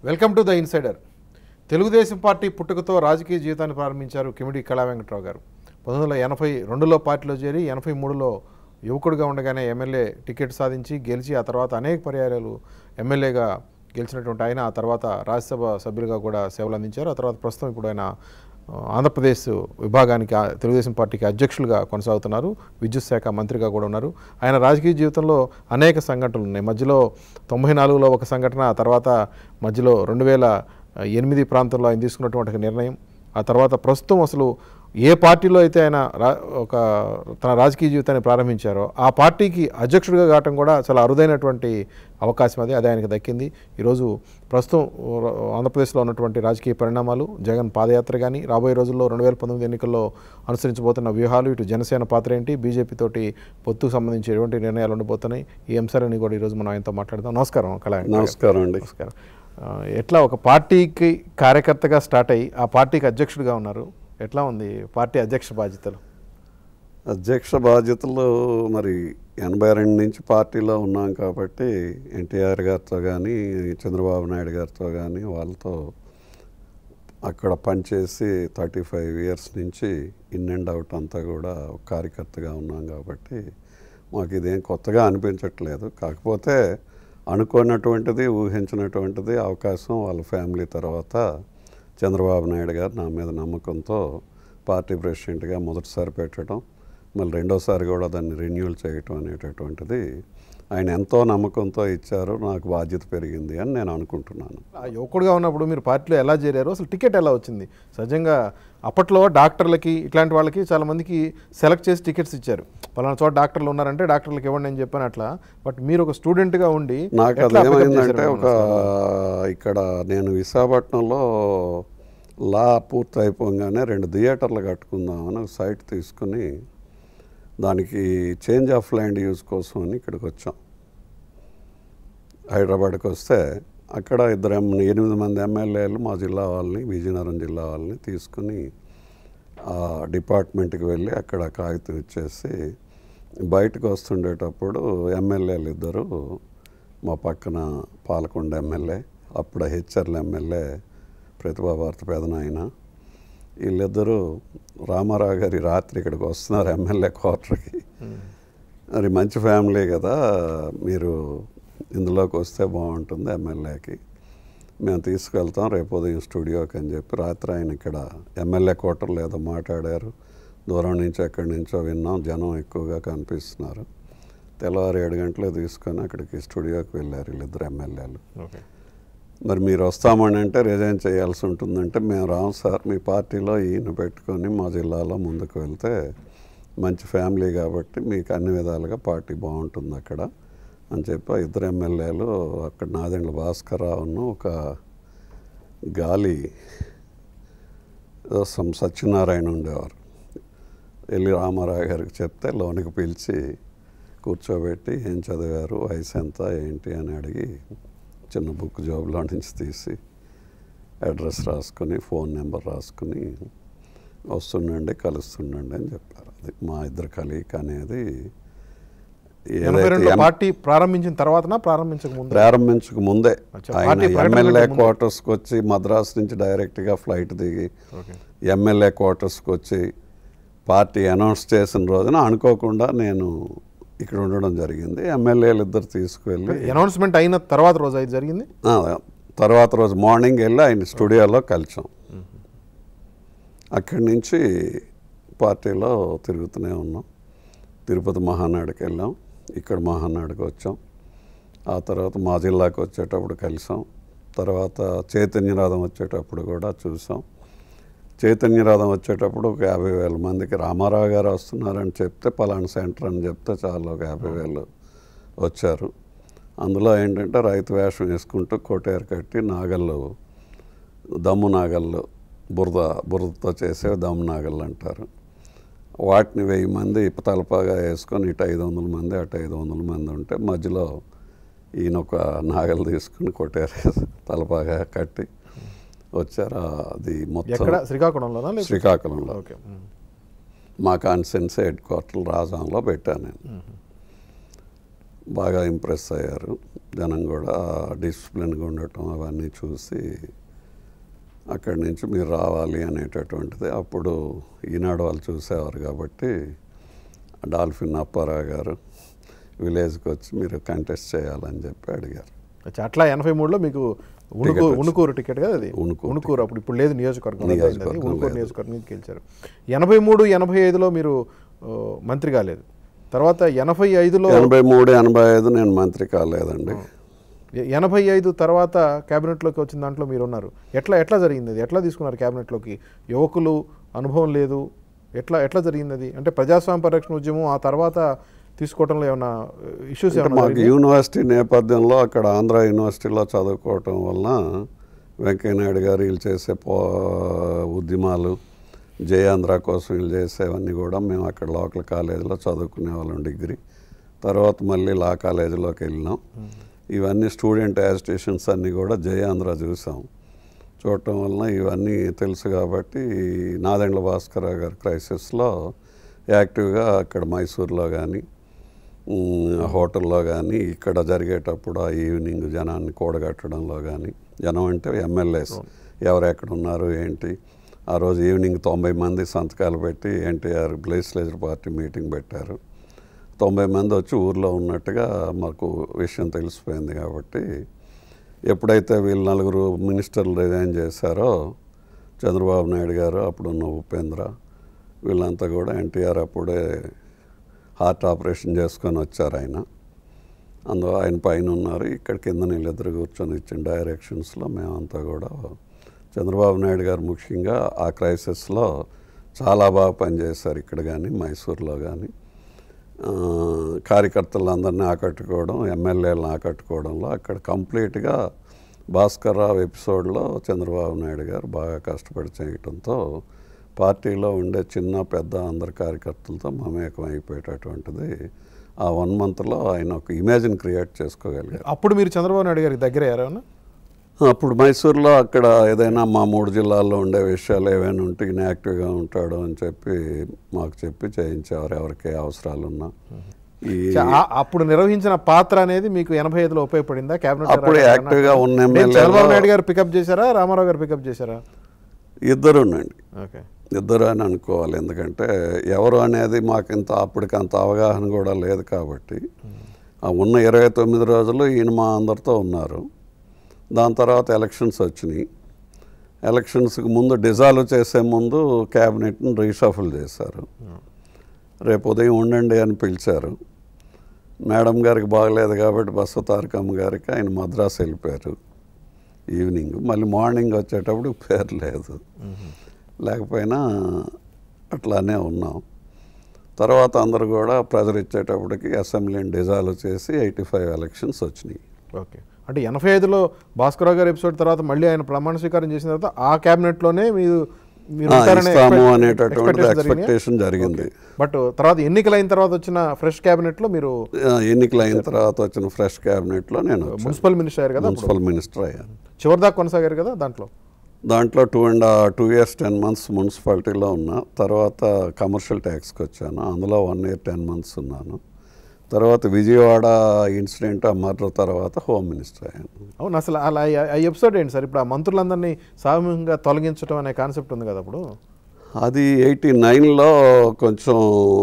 Welcome to the insider Telugu Desam party పుట్టుకతో రాజకీయ జీవితాన్ని ప్రారంభించారు కిమిడి కళా వెంకట్రావు గారు పంతొమ్మిది వందల ఎనభై రెండులో పార్టీలో చేరి ఎనభై మూడులో యువకుడిగా ఉండగానే ఎమ్మెల్యే టికెట్ సాధించి గెలిచి ఆ తర్వాత అనేక పర్యాయాలు ఎమ్మెల్యేగా గెలిచినటువంటి ఆయన ఆ తర్వాత రాజ్యసభ సభ్యులుగా కూడా సేవలు అందించారు ఆ తర్వాత ప్రస్తుతం ఇప్పుడు ఆయన ఆ, ఆంధ్రప్రదేశ్ విభాగానికి ఆ, తెలుగుదేశం పార్టీకి అధ్యక్షులుగా కొనసాగుతున్నారు విద్యుత్ శాఖ మంత్రిగా కూడా ఉన్నారు ఆయన రాజకీయ జీవితంలో అనేక సంఘటనలు ఉన్నాయి మధ్యలో తొంభై నాలుగులో ఒక సంఘటన ఆ తర్వాత మధ్యలో రెండు వేల ఎనిమిది ప్రాంతంలో ఆయన తీసుకున్నటువంటి ఒక నిర్ణయం ఆ తర్వాత ప్రస్తుతం అసలు ఏ పార్టీలో అయితే ఆయన రా ఒక తన రాజకీయ జీవితాన్ని ప్రారంభించారో ఆ పార్టీకి అధ్యక్షుడిగా కావటం కూడా చాలా అరుదైనటువంటి అవకాశం అది అది ఆయనకు దక్కింది ఈరోజు ప్రస్తుతం ఆంధ్రప్రదేశ్లో ఉన్నటువంటి రాజకీయ పరిణామాలు జగన్ పాదయాత్ర కానీ రాబోయే రోజుల్లో రెండు వేల పంతొమ్మిది ఎన్నికల్లో అనుసరించబోతున్న వ్యూహాలు ఇటు జనసేన పాత్ర ఏంటి బీజేపీ తోటి పొత్తుకు సంబంధించి ఎటువంటి నిర్ణయాలు ఉండబోతున్నాయి ఈ అంశాలని కూడా ఈరోజు మనం ఆయనతో మాట్లాడదాం నమస్కారం కళా నమస్కారం అండి నమస్కారం ఆ, ఎట్లా ఒక పార్టీకి కార్యకర్తగా స్టార్ట్ అయ్యి ఆ పార్టీకి అధ్యక్షుడిగా ఉన్నారు ఎట్లా ఉంది పార్టీ అధ్యక్ష బాధ్యతలు అధ్యక్ష బాధ్యతలు మరి ఎనభై రెండు నుంచి పార్టీలో ఉన్నాం కాబట్టి ఎన్టీఆర్ గారితో కానీ చంద్రబాబు నాయుడు గారితో కానీ వాళ్ళతో అక్కడ పనిచేసి థర్టీ ఫైవ్ ఇయర్స్ నుంచి ఇన్ అండ్ అవుట్ అంతా కూడా ఒక కార్యకర్తగా ఉన్నాం కాబట్టి మాకు ఇదేం కొత్తగా అనిపించట్లేదు కాకపోతే అనుకున్నటువంటిది ఊహించినటువంటిది అవకాశం వాళ్ళ ఫ్యామిలీ తర్వాత చంద్రబాబు నాయుడు గారు నా మీద నమ్మకంతో పార్టీ ప్రెసిడెంట్గా మొదటిసారి పెట్టడం మళ్ళీ రెండోసారి కూడా దాన్ని రెన్యూల్ చేయటం అనేటటువంటిది ఆయన ఎంతో నమ్మకంతో ఇచ్చారు నాకు బాధ్యత పెరిగింది అని నేను అనుకుంటున్నాను ఆ యువకుడుగా ఉన్నప్పుడు మీరు పార్టీలో ఎలా చేరారు అసలు టికెట్ ఎలా వచ్చింది సహజంగా అప్పట్లో డాక్టర్లకి ఇట్లాంటి వాళ్ళకి చాలా మందికి సెలెక్ట్ చేసి టికెట్స్ ఇచ్చారు పలానా చోట డాక్టర్లు ఉన్నారంటే డాక్టర్లకు ఇవ్వండి అని చెప్పాను అట్లా బట్ మీరు ఒక స్టూడెంట్గా ఉండి నాకు ఎట్లా అది pick up ఏమైందంటే చేశారు ఒక ఇక్కడ నేను విశాఖపట్నంలో లా పూర్తి అయిపోగానే రెండు థియేటర్లు కట్టుకుందామని ఒక సైట్ తీసుకుని దానికి చేంజ్ ఆఫ్ ల్యాండ్ యూజ్ కోసం అని ఇక్కడికి వచ్చాం హైదరాబాద్కి వస్తే అక్కడ ఇద్దరు ఎమ్ ఎనిమిది మంది ఎమ్మెల్యేలు మా జిల్లా వాళ్ళని విజయనగరం జిల్లా వాళ్ళని తీసుకుని ఆ డిపార్ట్మెంట్కి వెళ్ళి అక్కడ కాగితం ఇచ్చేసి బయటకు వస్తుండేటప్పుడు ఎమ్మెల్యేలు ఇద్దరు మా పక్కన పాలకొండ ఎమ్మెల్యే అప్పుడు హెచ్ఆర్ల ఎమ్మెల్యే ప్రతిభాభారత పెదనాయన వీళ్ళిద్దరూ రామారావు గారి రాత్రి ఇక్కడికి వస్తున్నారు ఎమ్మెల్యే క్వార్టర్కి మరి మంచి ఫ్యామిలీ కదా మీరు ఇందులోకి వస్తే బాగుంటుంది ఎమ్మెల్యేకి మేము తీసుకెళ్తాం రేపు ఉదయం స్టూడియోకి అని చెప్పి రాత్రి ఆయన ఇక్కడ ఎమ్మెల్యే క్వార్టర్లో ఏదో మాట్లాడారు దూరం నుంచి ఎక్కడి నుంచో విన్నాం జనం ఎక్కువగా కనిపిస్తున్నారు తెల్లవారు ఏడు గంటలు తీసుకొని అక్కడికి స్టూడియోకి వెళ్ళారు వీళ్ళిద్దరు ఎమ్మెల్యేలు ఓకే మరి మీరు వస్తామని అంటే రిజైన్ చేయాల్సి ఉంటుందంటే మేము రాము సార్ మీ పార్టీలో ఈయన పెట్టుకొని మా జిల్లాలో ముందుకు వెళ్తే మంచి ఫ్యామిలీ కాబట్టి మీకు అన్ని విధాలుగా పార్టీ బాగుంటుంది అక్కడ అని చెప్పి ఆ ఇద్దరు ఎమ్మెల్యేలు అక్కడ నాదెండ్ల భాస్కర్రావును ఒక గాలి ఏదో సమ్ సత్యనారాయణ ఉండేవారు వెళ్ళి రామారావు గారికి చెప్తే లోనికి పిలిచి కూర్చోబెట్టి ఏం చదివారు వయసు ఎంత ఏంటి అని అడిగి చిన్న బుక్ జాబ్లో నుంచి తీసి అడ్రస్ రాసుకుని ఫోన్ నెంబర్ రాసుకుని వస్తుండండి కలుస్తుండండి అని చెప్పారు అది మా ఇద్దరు కలయిక అనేది ఎనభై ఏదైతే రెండులో ఎం- పార్టీ ప్రారంభించిన తర్వాతనా ప్రారంభించక ముందు ప్రారంభించక ముందే అచ్చా, ఆయన పార్టీ ప్రకటన ఎమ్మెల్యే కంటే ముందే. క్వార్టర్స్కి వచ్చి మద్రాసు నుంచి డైరెక్ట్గా ఫ్లైట్ దిగి ఓకే ఎమ్మెల్యే క్వార్టర్స్కి వచ్చి పార్టీ అనౌన్స్ చేసిన రోజున అనుకోకుండా నేను ఇక్కడ ఉండడం జరిగింది ఎమ్మెల్యేలు ఇద్దరు తీసుకువెళ్ళి అనౌన్స్మెంట్ అయిన తర్వాత రోజు అది జరిగింది ఆ, తర్వాత రోజు మార్నింగ్ వెళ్ళి ఆయన స్టూడియోలో కలిసాం అక్కడి నుంచి పార్టీలో తిరుగుతూనే ఉన్నాం తిరుపతి మహానాడుకి వెళ్ళాం ఇక్కడ మహానాడుకి వచ్చాం ఆ తర్వాత మా జిల్లాకు వచ్చేటప్పుడు కలిసాం తర్వాత చైతన్యరాధం వచ్చేటప్పుడు కూడా చూసాం చైతన్యరాధం వచ్చేటప్పుడు ఒక యాభై వేల మందికి రామారావు గారు వస్తున్నారని చెప్తే పలానా సెంటర్ అని చెప్తే చాలా ఒక యాభై వేలు వచ్చారు అందులో ఏంటంటే రైతు వేషం వేసుకుంటూ కోటేరు కట్టి నాగళ్ళు దమ్ము నాగళ్ళు బురద బురదతో చేసే దమ్ము నాగళ్ళు అంటారు వాటిని వెయ్యి మంది తలపాగా వేసుకొని ఇటు ఐదు వందల మంది అటు ఐదు వందల మంది ఉంటే మధ్యలో ఈయన ఒక నాగలు తీసుకుని కొట్టారు తలపాగా కట్టి వచ్చారు ఆ, అది మొత్తం ఎక్కడ శ్రీకాకుళంలోనా లేకపోతే శ్రీకాకుళంలో ఓకే ఉమ్. మా కాన్సెన్స్ హెడ్ క్వార్టర్ రాజాంలో పెట్టాను నేను బాగా ఇంప్రెస్ అయ్యారు జనం కూడా డిసిప్లిన్గా ఉండటం అవన్నీ చూసి అక్కడి నుంచి మీరు రావాలి అనేటటువంటిది అప్పుడు ఈనాడు వాళ్ళు చూసేవారు కాబట్టి డాల్ఫిన్ అప్పారావు గారు విలేజ్కి వచ్చి మీరు కంటెస్ట్ చేయాలని చెప్పి అడిగారు అచ్చా, అట్లా ఎనభై మూడులో మీకు ఉణుకు వచ్చింది. ఉణుకూరు టికెట్ కదా అది ఉణుకూరు ఉణుకూరు అప్పుడు ఇప్పుడు లేదు నియోజకవర్గం అది అయింది అది. నియోజకవర్గం ఉణుకూరు లేదు. నియోజకవర్గం నుంచి గెలిచారు ఎనభై మూడు ఎనభై ఐదులో మీరు ఆ, మంత్రి కాలేదు తర్వాత ఎనభై ఐదులో ఎనభై మూడు ఎనభై ఐదు నేను మంత్రి కాలేదండి ఎ- ఎనభై ఐదు తర్వాత క్యాబినెట్లోకి వచ్చిన దాంట్లో మీరు ఉన్నారు ఎట్లా ఎట్లా జరిగింది అది ఎట్లా తీసుకున్నారు క్యాబినెట్లోకి యువకులు అనుభవం లేదు ఎట్లా ఎట్లా జరిగింది అది అంటే ప్రజాస్వామ్య పరిరక్షణ ఉద్యమం ఆ తర్వాత తీసుకోవడంలో ఏమైనా ఇష్యూస్ అంటే ఏమైనా మాకు జరిగాయా? యూనివర్సిటీ నేపథ్యంలో అక్కడ ఆంధ్ర యూనివర్సిటీలో చదువుకోవటం వలన వెంకయ్యనాయుడు గారు వీళ్ళు చేసే పో ఉద్యమాలు జయాంధ్ర కోసం వీళ్ళు చేసేవన్నీ కూడా మేము అక్కడ లోకల్ కాలేజీలో చదువుకునే వాళ్ళం డిగ్రీ తర్వాత మళ్ళీ లా కాలేజీలోకి వెళ్ళినాం ఇవన్నీ స్టూడెంట్ యాజిటేషన్స్ అన్నీ కూడా జయాంధ్ర చూసాం చూడటం వలన ఇవన్నీ తెలుసు కాబట్టి నాదెండ్ల భాస్కర్ గారి క్రైసిస్లో యాక్టివ్గా అక్కడ మైసూర్లో కానీ ఉమ్, హోటల్లో కానీ ఇక్కడ జరిగేటప్పుడు ఆ ఈవినింగ్ జనాన్ని కూడగట్టడంలో కానీ జనం అంటే ఎమ్మెల్యేస్ ఎవరు ఎక్కడ ఉన్నారు ఏంటి ఆ రోజు ఈవినింగ్ తొంభై మంది సంతకాలు పెట్టి ఎన్టీఆర్ లెజిస్లేచర్ పార్టీ మీటింగ్ పెట్టారు తొంభై మంది వచ్చి ఊర్లో ఉన్నట్టుగా మాకు విషయం తెలిసిపోయింది కాబట్టి ఎప్పుడైతే వీళ్ళు నలుగురు మినిస్టర్లు రిజైన్ చేశారో చంద్రబాబు నాయుడు గారు అప్పుడున్న ఉపేంద్ర వీళ్ళంతా కూడా ఎన్టీఆర్ అప్పుడే హార్ట్ ఆపరేషన్ చేసుకొని వచ్చారు ఆయన అందులో ఆయన పైన ఉన్నారు ఇక్కడ కింద వీళ్ళిద్దరు కూర్చొని ఇచ్చిన డైరెక్షన్స్లో మేమంతా కూడా చంద్రబాబు నాయుడు గారు ముఖ్యంగా ఆ క్రైసిస్లో చాలా బాగా పనిచేశారు ఇక్కడ కానీ మైసూర్లో కానీ ఆ, కార్యకర్తలందరినీ ఆకట్టుకోవడం ఎమ్మెల్యేలను ఆకట్టుకోవడంలో అక్కడ కంప్లీట్గా భాస్కర్ రావు ఎపిసోడ్లో చంద్రబాబు నాయుడు గారు బాగా కష్టపడి చేయటంతో పార్టీలో ఉండే చిన్న పెద్ద అందరి కార్యకర్తలతో మమేకం అయిపోయేటటువంటిది ఆ వన్ మంత్లో ఆయన ఒక ఇమేజ్ని క్రియేట్ చేసుకోగలిగారు అప్పుడు మీరు చంద్రబాబు నాయుడు గారికి దగ్గర అయ్యారా అప్పుడు మైసూర్లో అక్కడ ఏదైనా మా మూడు జిల్లాల్లో ఉండే విషయాలు ఏవైనా ఉంటే ఈయన యాక్టివ్గా ఉంటాడు అని చెప్పి మాకు చెప్పి చేయించేవారు ఎవరికి అవసరాలున్నా ఈ చ- ఆ- అప్పుడు నిర్వహించిన పాత్ర అనేది మీకు ఎనభై ఐదులో ఉపయోగపడిందా క్యాబినెట్ అప్పుడు యాక్టివ్గా ఉన్న అంటే చంద్రబాబు ఎమ్మెల్యేలో నాయుడు గారు పికప్ చేశారా రామారావు గారు పికప్ చేశారా ఇద్దరునండి ఓకే ఇద్దరు అని అనుకోవాలి ఎందుకంటే ఎవరు అనేది మాకు ఇంత అప్పటికి అంత అవగాహన కూడా లేదు కాబట్టి ఆ ఉన్న ఇరవై తొమ్మిది రోజులు ఈయన మా అందరితో ఉన్నారు దాని తర్వాత ఎలక్షన్స్ వచ్చినాయి ఎలక్షన్స్కి ముందు డిజాల్వ్ చేసే ముందు క్యాబినెట్ని రీషఫుల్ చేశారు రేపు ఉదయం ఉండండి అని పిలిచారు మేడం గారికి బాగలేదు కాబట్టి బస్సు తారకమ్మ గారికి ఆయన మద్రాసు వెళ్ళిపోయారు ఈవినింగ్ మళ్ళీ మార్నింగ్ వచ్చేటప్పుడు పేరు లేదు లేకపోయినా అట్లానే ఉన్నాం తర్వాత అందరూ కూడా ప్రెజర్ ఇచ్చేటప్పటికి అసెంబ్లీని డిజాల్వ్ చేసి ఎయిటీ ఫైవ్ ఎలక్షన్స్ వచ్చినాయి ఓకే అంటే ఎనభై ఐదులో భాస్కరరావు గారి ఎపిసోడ్ తర్వాత మళ్ళీ ఆయన ప్రమాణ స్వీకారం చేసిన తర్వాత ఆ క్యాబినెట్లోనే మీరు మీరు ఆ, ఉంటారనే ఇస్తాము expect- అనేటటువంటి expectation జరిగినాయా? ఎక్స్పెక్టేషన్ జరిగింది బట్ తర్వాత ఎన్నికలైన తర్వాత వచ్చిన ఫ్రెష్ క్యాబినెట్లో మీరు ఆ, ఎన్నికలు అయిన తర్వాత వచ్చిన ఫ్రెష్ క్యాబినెట్లో నేను వచ్చాను. మున్సిపల్ మినిస్టర్ అయ్యారు కదా అప్పుడు మున్సిపల్ మినిస్టర్ అయ్యాను చివరిదాకా కొనసాగారు కదా దాంట్లో దాంట్లో two and two years ten months మున్సిపాలిటీలో ఉన్నా తర్వాత కమర్షియల్ ట్యాక్స్కి వచ్చాను అందులో వన్ ఇయర్ టెన్ మంత్స్ ఉన్నాను తర్వాత విజయవాడ ఇన్సిడెంట్ ఆ మర్డర్ తర్వాత హోమ్ మినిస్టర్ అయ్యాను అవును అసలు అలా ఆ- ఆ ఎపిసోడ్ ఏంటి సార్ ఇప్పుడు ఆ మంత్రులందరినీ సామూహికంగా తొలగించడం అనే కాన్సెప్ట్ ఉంది కదా అప్పుడు అది ఎయిటీ నైన్లో కొంచెం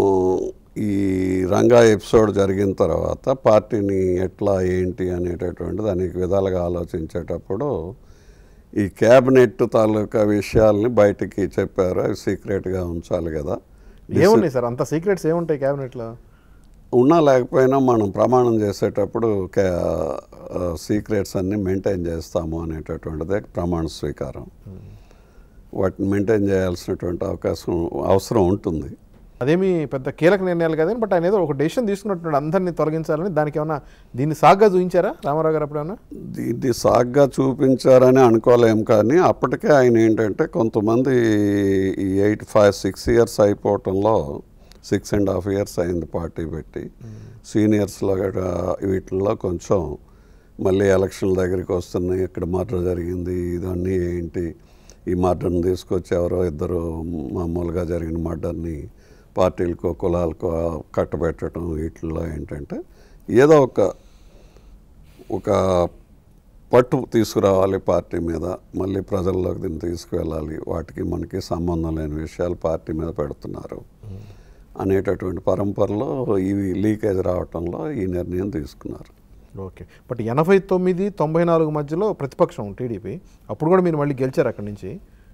ఈ రంగా ఎపిసోడ్ జరిగిన తర్వాత పార్టీని ఎట్లా ఏంటి అనేటటువంటిది అనేక విధాలుగా ఆలోచించేటప్పుడు ఈ క్యాబినెట్ తాలూకా విషయాల్ని బయటికి చెప్పారు అవి సీక్రెట్గా ఉంచాలి కదా ఏమున్నాయి సార్ అంత సీక్రెట్స్ ఏముంటాయి క్యాబినెట్లో ఉన్నా లేకపోయినా మనం ప్రమాణం చేసేటప్పుడు సీక్రెట్స్ అన్నీ మెయింటైన్ చేస్తాము అనేటటువంటిదే ప్రమాణ స్వీకారం వాటిని మెయింటైన్ చేయాల్సినటువంటి అవకాశం అవసరం ఉంటుంది అదేమి పెద్ద కీలక నిర్ణయాలు కదండి బట్ ఆయన ఏదో ఒక డెసిషన్ తీసుకున్నట్టున్నాడు అందరినీ తొలగించాలని దానికి ఏమన్నా దీన్ని సాగ్గా చూపించారా రామారావు గారు అప్పుడు ఏమన్నా ఇది సాగ్గా చూపించారని అనుకోలేం కానీ అప్పటికే ఆయన ఏంటంటే కొంతమంది ఈ ఎయిట్ ఫైవ్ సిక్స్ ఇయర్స్ అయిపోవటంలో సిక్స్ అండ్ హాఫ్ ఇయర్స్ అయింది పార్టీ పెట్టి సీనియర్స్లో గట్రా వీటిల్లో కొంచెం మళ్ళీ ఎలక్షన్ల దగ్గరికి వస్తున్నాయి ఇక్కడ మర్డర్ జరిగింది ఇదన్నీ ఏంటి ఈ మర్డర్ని తీసుకొచ్చి ఎవరో ఇద్దరు మామూలుగా జరిగిన మర్డర్ని పార్టీలకో కులాలకో కట్టబెట్టడం వీటిల్లో ఏంటంటే ఏదో ఒక ఒక పట్టు తీసుకురావాలి పార్టీ మీద మళ్ళీ ప్రజల్లోకి దీన్ని తీసుకువెళ్ళాలి వాటికి మనకి సంబంధం లేని విషయాలు పార్టీ మీద పెడుతున్నారు అనేటటువంటి పరంపరలో ఇవి లీకేజ్ రావటంలో ఈ నిర్ణయం తీసుకున్నారు ఓకే బట్ ఎనభై తొమ్మిది తొంభై నాలుగు మధ్యలో ప్రతిపక్షం టీడీపీ అప్పుడు కూడా మీరు మళ్ళీ గెలిచారు అక్కడి నుంచి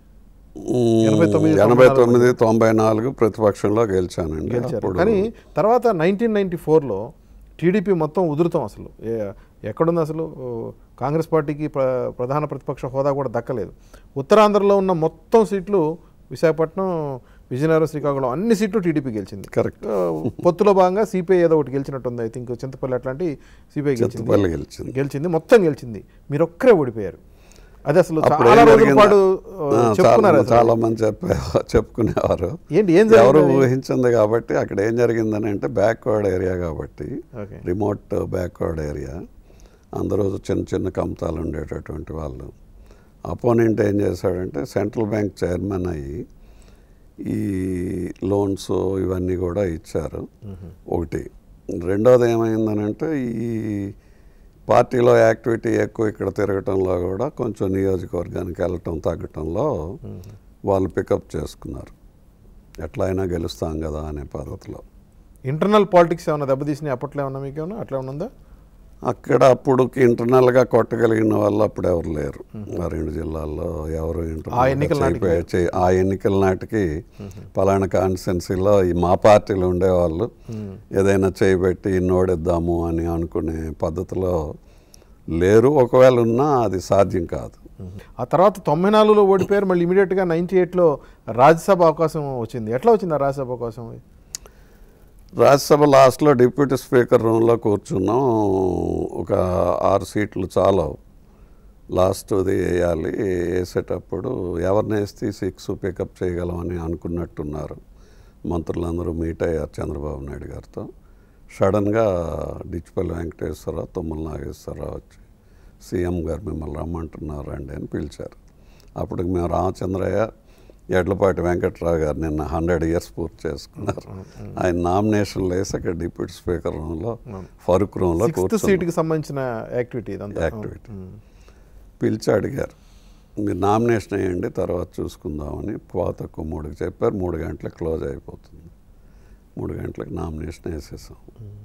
ఎనభై తొమ్మిది, ఎనభై తొంభై తొమ్మిది తొంభై నాలుగు ప్రతిపక్షంలో గెలిచానండి గెలిచారు అప్పుడు కానీ తర్వాత నైన్టీన్ నైన్టీ ఫోర్లో టీడీపీ మొత్తం ఉధృతం అసలు ఏ- ఎక్కడుంది అసలు ఓ, కాంగ్రెస్ పార్టీకి ప్ర ప్రధాన ప్రతిపక్ష హోదా కూడా దక్కలేదు ఉత్తరాంధ్రలో ఉన్న మొత్తం సీట్లు విశాఖపట్నం విజయనగరం శ్రీకాకుళం అన్ని సీట్లు టీడీపీ గెలిచింది కరెక్ట్ ఆ, పొత్తులో భాగంగా సిపిఐ ఏదో ఒకటి గెలిచినట్టుంది ఐ థింక్ చింతపల్లి అట్లాంటి సిపిఐ గెలిచింది చింతపల్లి గెలిచింది గెలిచింది మొత్తం గెలిచింది మీరు ఒక్కరే ఓడిపోయారు అది అసలు అప్పుడు చాలా ఏం రోజుల జరిగిందో- పాటు ఆ, ఆ, చెప్పుకున్నారు చాలా అసలు. చాలా మంది చెప్పే చెప్పుకునేవారు ఏంటి ఏం ఎవరు జరిగింది ఊహించింది కాబట్టి అక్కడ ఏం జరిగిందని అంటే బ్యాక్వర్డ్ ఏరియా కాబట్టి ఓకే రిమోట్ బ్యాక్వర్డ్ ఏరియా అందరూ చిన్న చిన్న కమతాలు ఉండేటటువంటి వాళ్ళు అపోనెంట్ ఏం చేశాడంటే సెంట్రల్ బ్యాంక్ చైర్మన్ అయ్యి ఈ లోన్స్ ఇవన్నీ కూడా ఇచ్చారు ఒకటి రెండోది ఏమైందనంటే ఈ పార్టీలో యాక్టివిటీ ఎక్కువ ఇక్కడ తిరగటంలో కూడా కొంచెం నియోజకవర్గానికి వెళ్ళటం తగ్గటంలో వాళ్ళు పికప్ చేసుకున్నారు ఎట్లా అయినా గెలుస్తాం కదా అనే పద్ధతిలో ఇంటర్నల్ పాలిటిక్స్ ఏమైనా దెబ్బతీసినాయి అప్పట్లో ఏమన్నా మీకు ఏమన్నా అట్లా ఏమన్నా ఉందా అక్కడ అప్పుడు ఇంటర్నల్గా కొట్టగలిగిన వాళ్ళు అప్పుడు ఎవరు లేరు ఆ రెండు జిల్లాల్లో ఎవరు internal గా ఎన్నికల నాటికి చేయిపోయే- చేయి- ఆ ఎన్నికల నాటికి పలానా కాన్స్టిట్యున్సీలో ఈ మా పార్టీలు ఉండేవాళ్ళు ఏదైనా చేయబెట్టి నోడిద్దాము అని అనుకునే పద్ధతిలో లేరు ఒకవేళ ఉన్నా అది సాధ్యం కాదు ఆ తర్వాత తొంభై నాలుగులో ఓడిపోయారు మళ్ళీ ఇమీడియట్గా నైన్టీ ఎయిట్లో రాజ్యసభ అవకాశం వచ్చింది ఎట్లా వచ్చింది ఆ రాజ్యసభ అవకాశం రాజ్యసభ లాస్ట్లో డిప్యూటీ స్పీకర్ రూమ్లో కూర్చున్నాం ఒక ఆరు సీట్లు చాలవు లాస్ట్ది వేయాలి వేసేటప్పుడు ఎవరిని వేస్తే సిక్స్ పికప్ చేయగలమని అనుకున్నట్టున్నారు మంత్రులందరూ మీట్ అయ్యారు చంద్రబాబు నాయుడు గారితో సడన్గా డిచ్పల్లి వెంకటేశ్వరరావు తుమ్మల నాగేశ్వరరావు వచ్చి సీఎం గారు మిమ్మల్ని రమ్మంటున్నారు అండి అని పిలిచారు అప్పుడు మేము రామచంద్రయ్య ఎడ్లపాటి వెంకట్రావు గారు నిన్న హండ్రెడ్ ఇయర్స్ పూర్తి చేసుకున్నారు ఆయన నామినేషన్లు వేసి అక్కడ డిప్యూటీ స్పీకర్ రూమ్లో ఫరూక్ రూమ్లో సిక్స్త్ కూర్చున్నారు సీట్కి సంబంధించిన యాక్టివిటీ ఇదంతా యాక్టివిటీ పిలిచి అడిగారు మీరు నామినేషన్ వేయండి తర్వాత చూసుకుందామని పాతకు మూడుకి చెప్పారు మూడు గంటలకు క్లోజ్ అయిపోతుంది మూడు గంటలకు నామినేషన్ వేసేసాం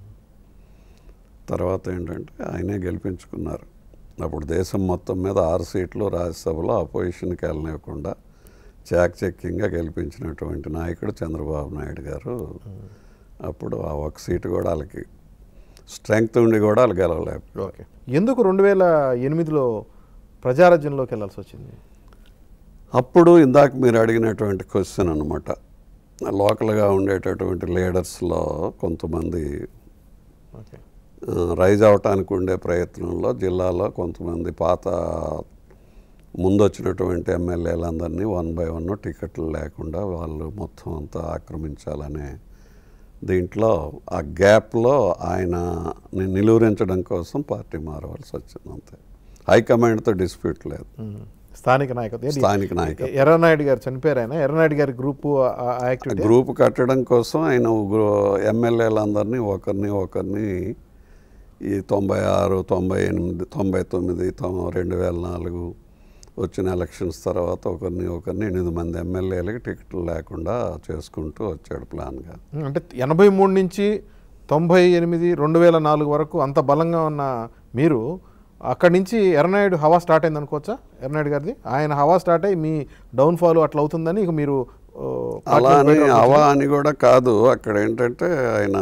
తర్వాత ఏంటంటే ఆయనే గెలిపించుకున్నారు అప్పుడు దేశం మొత్తం మీద ఆరు సీట్లు రాజ్యసభలో అపోజిషన్కి వెళ్ళనివ్వకుండా చాకచక్యంగా గెలిపించినటువంటి నాయకుడు చంద్రబాబు నాయుడు గారు అప్పుడు ఆ ఒక సీటు కూడా వాళ్ళకి స్ట్రెంగ్త్ ఉండి కూడా వాళ్ళు గెలవలేకపోయారు ఓకే ఎందుకు రెండు వేల ఎనిమిదిలో ప్రజారాజ్యంలోకి వెళ్ళాల్సి వచ్చింది అప్పుడు ఇందాక మీరు అడిగినటువంటి క్వశ్చన్ అనమాట లోకల్గా ఉండేటటువంటి లీడర్స్లో కొంతమంది ఓకే రైజ్ అవటానికి ఉండే ప్రయత్నంలో జిల్లాలో కొంతమంది పాత ముందొచ్చినటువంటి ఎమ్మెల్యేలందరినీ వన్ బై వన్ టికెట్లు లేకుండా వాళ్ళు మొత్తం అంతా ఆక్రమించాలనే దీంట్లో ఆ గ్యాప్లో ఆయన నిలువరించడం కోసం పార్టీ మారవలసి వచ్చింది అంతే హైకమాండ్తో డిస్ప్యూట్ లేదు మ్మ్. స్థానిక నాయకత్వం ఏంటి? స్థానిక నాయకత్వం. ఎ- ఎర్రనాయుడు గారు చనిపోయారు ఆయన ఎర్రనాయుడు గారి గ్రూపు ఆ- ఆ యాక్టివిటీ గ్రూప్ కట్టడం కోసం ఆయన గ్రూ- ఎమ్మెల్యేలందరినీ ఒకరిని ఒకరిని ఈ తొంభై ఆరు తొంభై ఎనిమిది తొంభై తొమ్మిది తొం- రెండు వేల నాలుగు వచ్చిన ఎలక్షన్స్ తర్వాత ఒకరిని ఒకరిని ఎనిమిది మంది ఎమ్మెల్యేలకి టికెట్లు లేకుండా చేసుకుంటూ వచ్చాడు ప్లాన్గా మ్మ్. అంటే ఎనభై మూడు నుంచి తొంభై ఎనిమిది రెండు వేల నాలుగు వరకు అంత బలంగా ఉన్న మీరు అక్కడి నుంచి ఎర్రనాయుడు హవా స్టార్ట్ అయింది అనుకోవచ్చా ఎర్రనాయుడు గారిది ఆయన హవా స్టార్ట్ అయ్యి మీ డౌన్ఫాల్ అట్లా అవుతుందని ఇక మీరు ఆ, అలా పార్టీలో అని బయటకు అవా అని కూడా కాదు అక్కడ ఏంటంటే ఆయన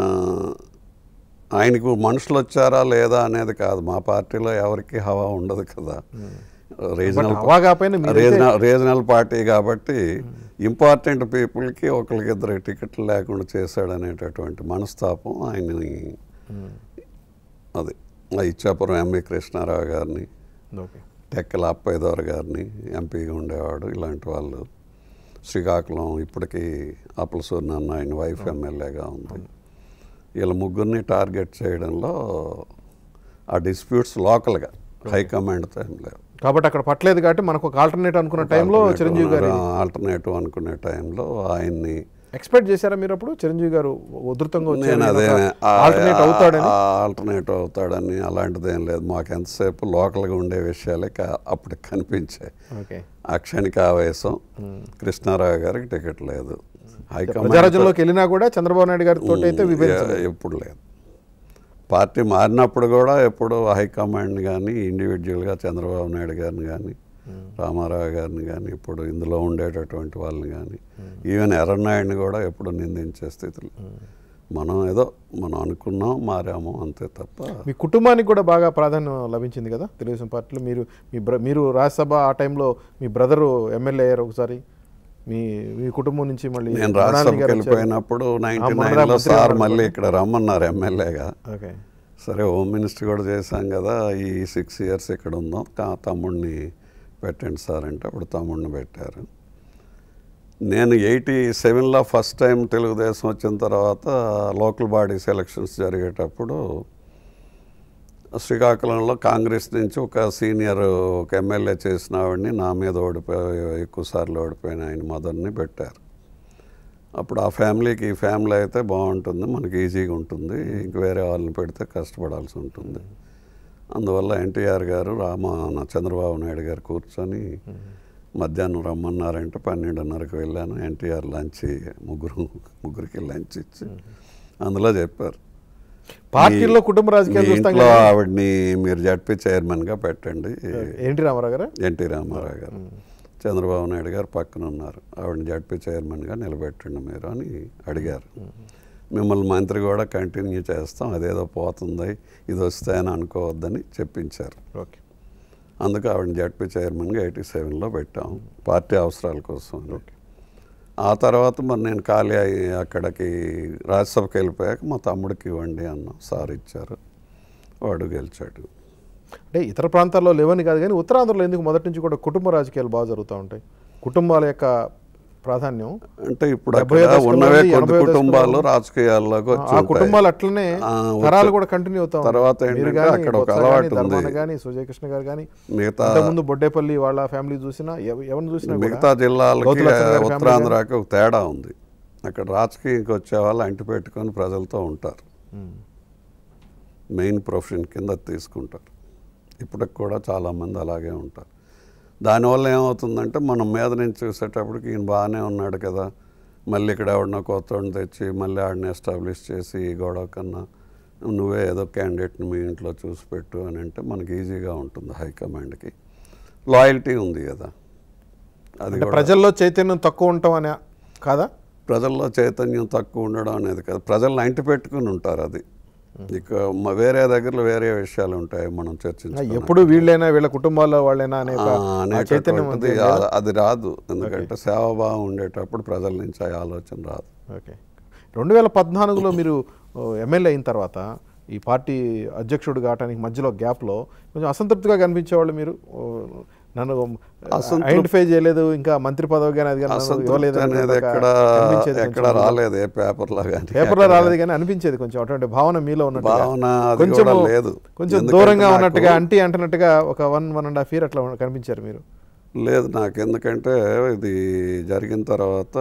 ఆయనకు మనుషులు వచ్చారా లేదా అనేది కాదు మా పార్టీలో ఎవరికి హవా ఉండదు కదా రీజనల్ హవా కాకపోయినా మీరైతే- రీజనల్ రీజనల్ పార్టీ కాబట్టి ఇంపార్టెంట్ పీపుల్కి ఒకరికిద్దరు టికెట్లు లేకుండా చేశాడు అనేటటువంటి మనస్తాపం ఆయనని అది ఆ ఇచ్చాపురం ఎంవి కృష్ణారావు గారిని ఓకే టెక్కల అప్పయ్యదోర గారిని ఎంపీగా ఉండేవాడు ఇలాంటి వాళ్ళు శ్రీకాకుళం ఇప్పటికీ అప్పలసూరి నాన్న ఆయన వైఫ్ ఎమ్మెల్యేగా ఉంది వీళ్ళ ముగ్గురిని టార్గెట్ చేయడంలో ఆ డిస్ప్యూట్స్ లోకల్గా హైకమాండ్తో ఏం లేవు కాబట్టి అక్కడ పట్టలేదు కాబట్టి మనకు ఒక ఆల్టర్నేట్ అనుకున్న టైంలో చిరంజీవి గారి ఆల్టర్నేటివ్ అనుకునే టైంలో ఆయన్ని ఎక్స్పెక్ట్ చేశారా మీరు అప్పుడు చిరంజీవి గారు ఉధృతంగా నేను అదే ఆల్టర్నేట్ అవుతాడని ఆల్టర్నేట్ అవుతాడని అలాంటిది ఏం లేదు మాకు ఎంతసేపు లోకల్గా ఉండే విషయాలే కా- అప్పుడు కనిపించాయి ఓకే ఆ క్షణిక ఆవేశం కృష్ణారావు గారికి టికెట్ లేదు హైకమాండ్ ప్రజారాజ్యంలోకి వెళ్ళినా కూడా చంద్రబాబు నాయుడు గారితో అయితే విభేదించలేదు ఎ- ఎప్పుడు లేదు పార్టీ మారినప్పుడు కూడా ఎప్పుడు హైకమాండ్ కానీ ఇండివిజువల్గా చంద్రబాబు నాయుడు గారిని కానీ రామారావు గారిని కానీ ఇప్పుడు ఇందులో ఉండేటటువంటి వాళ్ళని కానీ ఈవెన్ ఎర్రనాయుడిని కూడా ఎప్పుడు నిందించే స్థితిలో మనం ఏదో మనం అనుకున్నాం మారాము అంతే తప్ప మీ కుటుంబానికి కూడా బాగా ప్రాధాన్యం లభించింది కదా తెలుగుదేశం పార్టీలో మీరు మీ బ్ర మీరు రాజ్యసభ ఆ టైంలో మీ బ్రదరు ఎమ్మెల్యే అయ్యారు ఒకసారి మీ మీ కుటుంబం నుంచి మళ్ళీ నేను మృణాలిని రాజ్యసభకి గారు వచ్చారు. వెళ్ళిపోయినప్పుడు నైన్టీ మొన్న నైన్లో మంత్రి సార్ గారు మళ్ళీ ఇక్కడ రమ్మన్నారు ఎమ్మెల్యేగా ఓకే సరే హోమ్ మినిస్టర్ కూడా చేశాం కదా ఈ సిక్స్ ఇయర్స్ ఇక్కడ ఉందాం కా తమ్ముడిని పెట్టండి సార్ అంటే అప్పుడు తమ్ముడిని పెట్టారు నేను ఎయిటీ సెవెన్లో ఫస్ట్ టైం తెలుగుదేశం వచ్చిన తర్వాత లోకల్ బాడీస్ ఎలక్షన్స్ జరిగేటప్పుడు శ్రీకాకుళంలో కాంగ్రెస్ నుంచి ఒక సీనియర్ ఒక ఎమ్మెల్యే చేసిన ఆవిడని నా మీద ఓడిపోయి ఎక్కువసార్లు ఓడిపోయిన ఆయన మదర్ని పెట్టారు అప్పుడు ఆ ఫ్యామిలీకి ఈ ఫ్యామిలీ అయితే బాగుంటుంది మనకి ఈజీగా ఉంటుంది ఇంక వేరే వాళ్ళని పెడితే కష్టపడాల్సి ఉంటుంది అందువల్ల ఎన్టీఆర్ గారు రామ నా చంద్రబాబు నాయుడు గారు కూర్చొని మధ్యాహ్నం రమ్మన్నారంటే పన్నెండున్నరకు వెళ్ళాను ఎన్టీఆర్ లంచ్ ముగ్గురు ముగ్గురికి లంచ్ ఇచ్చి అందులో చెప్పారు పార్టీల్లో కుటుంబ రాజకీయాలు మీ చూస్తాం ఇంట్లో కదా ఆవిడ్ని మీరు జడ్పీ చైర్మన్గా పెట్టండి ఏంటి రామారావు గారు ఎన్టీ రామారావు గారు చంద్రబాబు నాయుడు గారు పక్కన ఉన్నారు ఆవిడని జడ్పీ చైర్మన్గా నిలబెట్టండి మీరు అని అడిగారు మిమ్మల్ని మంత్రి కూడా కంటిన్యూ చేస్తాం అదేదో పోతుంది ఇది వస్తే అని అనుకోవద్దని చెప్పించారు ఓకే అందుకు ఆవిడని జడ్పీ చైర్మన్గా ఎయిటీ సెవెన్లో పెట్టాం పార్టీ అవసరాల కోసం అని. ఆ తర్వాత మరి నేను ఖాళీ అయ్యి అక్కడికి రాజ్యసభకి వెళ్ళిపోయాక మా తమ్ముడికి ఇవ్వండి అన్నాం సార్ ఇచ్చారు వాడు గెలిచాడు అంటే ఇతర ప్రాంతాల్లో లేవని కాదు కానీ ఉత్తరాంధ్రలో ఎందుకు మొదటి నుంచి కూడా కుటుంబ రాజకీయాలు బాగా జరుగుతూ ఉంటాయి కుటుంబాల యొక్క ప్రాధాన్యం అంటే ఇప్పుడు డెబ్బై అక్కడ దశకంలో ఉన్నవే ఉంది, కొద్ది ఎనభై కుటుంబాలు దశకంలో రాజకీయాల్లోకి వచ్చి ఆ ఉంటాయి. కుటుంబాలు అట్లనే ఆ, తరాలు వచ్చి- కూడా కంటిన్యూ అవుతా ఉంటాయి. తర్వాత మీరు ఏంటంటే కానీ, అక్కడ ఒక బొత్స అలవాటు కానీ, ధర్మాన ఉంది. కానీ సుజయకృష్ణ గారు కానీ మిగతా ముందు బొడ్డేపల్లి వాళ్ళ ఫ్యామిలీ చూసినా ఎవ- ఎవరిని చూసినా కూడా మిగతా జిల్లాలకి గౌతు లచ్చన్ గారి ఫ్యామిలీ ఉత్తరాంధ్రకి ఒక తేడా ఉంది అక్కడ రాజకీయంకి వచ్చే వాళ్ళు అంటి పెట్టుకొని ప్రజలతో ఉంటారు ఉమ్. మెయిన్ ప్రొఫెషన్ కింద అది తీసుకుంటారు ఇప్పటికి కూడా చాలామంది అలాగే ఉంటారు దానివల్ల ఏమవుతుందంటే మనం మీద నుంచి చూసేటప్పటికి ఈయన బాగానే ఉన్నాడు కదా మళ్ళీ ఇక్కడ ఎవడన్నా కొత్తవాడిని తెచ్చి మళ్ళీ ఆడిని ఎస్టాబ్లిష్ చేసి ఈ గొడవ కన్నా నువ్వే ఏదో క్యాండిడేట్ని మీ ఇంట్లో చూసి పెట్టు అని అంటే మనకి ఈజీగా ఉంటుంది హైకమాండ్కి లాయల్టీ ఉంది కదా అది అంటే కూడా ప్రజల్లో చైతన్యం తక్కువ ఉండటం అనే కాదా ప్రజల్లో చైతన్యం తక్కువ ఉండడం అనేది కాదు ప్రజలను అంటి పెట్టుకుని ఉంటారు అది ఇక మ- వేరే దగ్గరలో వేరే విషయాలు ఉంటాయి మనం చర్చించుకోవాలి ఎప్పుడు వీళ్ళైనా వీళ్ళ కుటుంబాల్లో వాళ్ళైనా అనే ఒక ఆ చైతన్యం అనేటటువంటిది అంతే ఆ- అది రాదు ఎందుకంటే సేవాభావం ఉండేటప్పుడు ప్రజల నుంచి ఆ ఆలోచన రాదు ఓకే రెండు వేల పద్నాలుగులో మీరు ఓ, ఎమ్మెల్యే అయిన తర్వాత ఈ పార్టీ అధ్యక్షుడు కావడానికి మధ్యలో గ్యాప్లో కొంచెం అసంతృప్తిగా కనిపించేవాళ్ళు మీరు ఓ, నన్ను అసంతృప్తి- ఐడెంటిఫై చేయలేదు ఇంకా మంత్రి పదవి కానీ అది కానీ నన్ను అసంతృప్తి ఇవ్వలేదు అనేది అనేది ఒక ఎక్కడ కనిపించేది ఎక్కడ కొంచెం. రాలేదు ఏ పేపర్లో కానీ పేపర్లో రాలేదు కానీ అనిపించేది కొంచెం అటువంటి భావన మీలో ఉన్నట్టుగా భావన అది కొంచెం కూడా లేదు. కొంచెం ఎందుకంటే దూరంగా నాకు- ఉన్నట్టుగా అంటీ అంటున్నట్టుగా ఒక one one and half year అట్లా కనిపించారు మీరు లేదు నాకు ఎందుకంటే ఇది జరిగిన తర్వాత